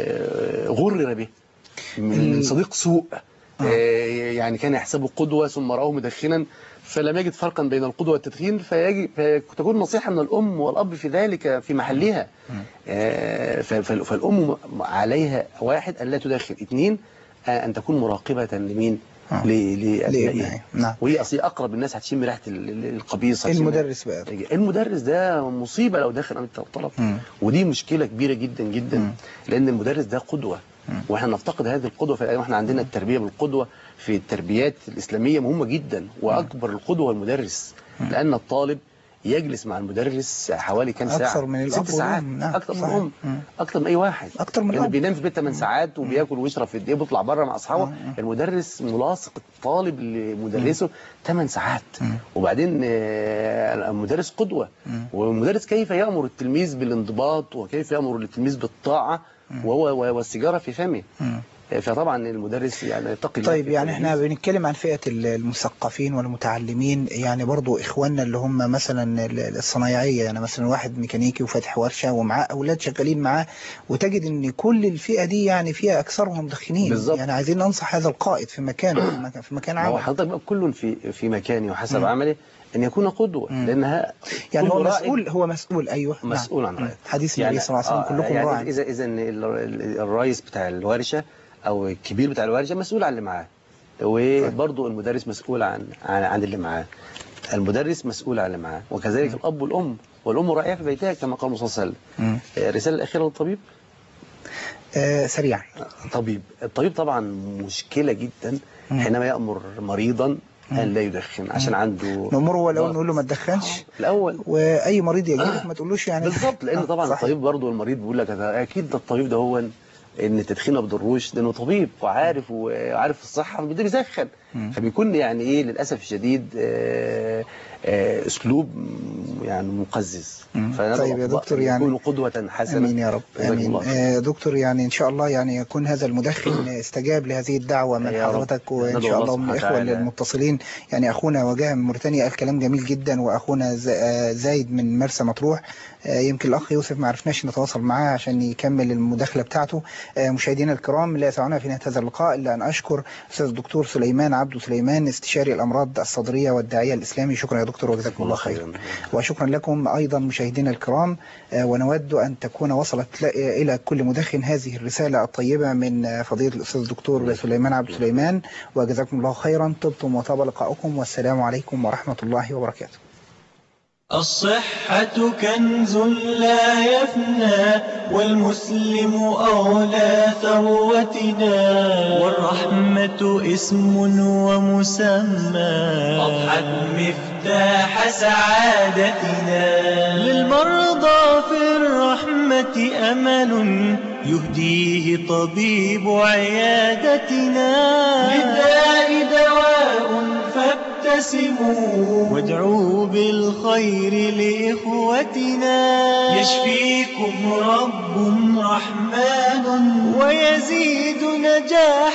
آه، غرر به من ال- صديق سوء آه، يعني كان يحسبه قدوة ثم رآه مدخنا فلم يجد فرقا بين القدوة والتدخين فيجب فتكون نصيحة من الأم والأب في ذلك في محلها آه، ف- ف- فالأم عليها واحد أن لا تدخن اثنين آه، أن تكون مراقبة لمين آه. ل- لأبنائها لأبنائها. نعم. وهي أصل أقرب الناس هتشم ريحة ال- ال- القبيص هتشم- المدرس بقى المدرس ده مصيبة لو دخل أمام الطلب مم. ودي مشكلة كبيرة جدا جدا مم. لأن المدرس ده قدوة واحنا نفتقد هذه القدوة في واحنا عندنا التربية بالقدوة في التربيات الإسلامية مهمة جدا وأكبر القدوة المدرس لأن الطالب يجلس مع المدرس حوالي كام ساعة أكثر من الأب ست ساعات والأم. نعم، أكثر من صحيح. الأم مم. أكثر من أي واحد أكتر من لأنه الأب. بينام في البيت 8 ساعات وبياكل ويشرب في الدقيقة بيطلع بره مع أصحابه مم. المدرس ملاصق الطالب لمدرسه 8 ساعات وبعدين آه، المدرس قدوة والمدرس كيف يأمر التلميذ بالانضباط وكيف يأمر التلميذ بالطاعة وهو والسيجارة في فمه مم. فطبعا المدرس يعني يتقي الله طيب في يعني احنا التدريس. بنتكلم عن فئة ال- المثقفين والمتعلمين يعني برضو اخواننا اللي هم مثلا ال- الصنايعية يعني مثلا واحد ميكانيكي وفاتح ورشة ومعاه اولاد شغالين معاه وتجد ان كل الفئة دي يعني فيها اكثرهم مدخنين بالظبط. يعني عايزين ننصح هذا القائد في مكانه في مكان, في مكان ما هو عمل حضرتك بقى كل في في مكانه وحسب مم. عمله ان يكون قدوه مم. لانها يعني كل هو راع مسؤول هو مسؤول ايوه نعم. مسؤول عن مم. رأيه حديث النبي صلى الله عليه وسلم كلكم يعني راع اذا اذا إن ال- ال- الرئيس بتاع الورشه او الكبير بتاع الورشه مسؤول عن اللي معاه وبرضه المدرس مسؤول عن عن, عن اللي معاه المدرس مسؤول عن اللي معاه وكذلك الاب والام والام راعيه في بيتها كما قال الرسول صلى الله عليه مم. وسلم الرساله الاخيره للطبيب آه سريعا طبيب الطبيب طبعا مشكله جدا مم. حينما يامر مريضا ان لا يدخن عشان عنده نمره هو الاول ضغط. نقول له ما تدخنش الاول واي مريض يجي لك ما تقولوش يعني بالظبط لان آه، طبعا صحيح. الطبيب برضه المريض بيقول لك أنا اكيد ده الطبيب ده هو ان التدخين ما بيضروش لانه طبيب وعارف وعارف الصحه فبده يدخن مم. فبيكون يعني ايه للاسف الشديد آه، آه، اسلوب يعني مقزز مم. فأنا طيب يا بقى- دكتور يعني- يكون قدوه حسنه امين يا رب جزاكم امين الله خير. آه دكتور يعني ان شاء الله يعني يكون هذا المدخن استجاب لهذه الدعوه من يا رب. حضرتك وان ندعو شاء الله الله ومن سبحانه الاخوه وتعالى. المتصلين يعني اخونا وجاه من موريتانيا قال كلام جميل جدا واخونا ز- آه، زايد من مرسى مطروح آه، يمكن الاخ يوسف ما عرفناش نتواصل معاه عشان يكمل المداخله بتاعته آه، مشاهدينا الكرام لا يسعنا في نهايه هذا اللقاء الا ان اشكر استاذ الدكتور سليمان عبده سليمان استشاري الامراض الصدريه والداعيه الاسلامي شكرا يا دكتور وجزاكم الله خيرا وشكرا لكم أيضا مشاهدينا الكرام آه، ونود أن تكون وصلت ل- إلى كل مدخن هذه الرسالة الطيبة من آه، فضيلة الأستاذ الدكتور سليمان عبد سليمان وجزاكم الله خيرا طبتم وطاب لقاؤكم والسلام عليكم ورحمة الله وبركاته الصحة كنز لا يفنى والمسلم أولى ثروتنا والرحمة اسم ومسمى أضحت مفتاح سعادتنا للمرضى في الرحمة أمل يهديه طبيب عيادتنا للداء دواء فابتسموا وادعوا بالخير لإخوتنا يشفيكم رب رحمن ويزيد نجاح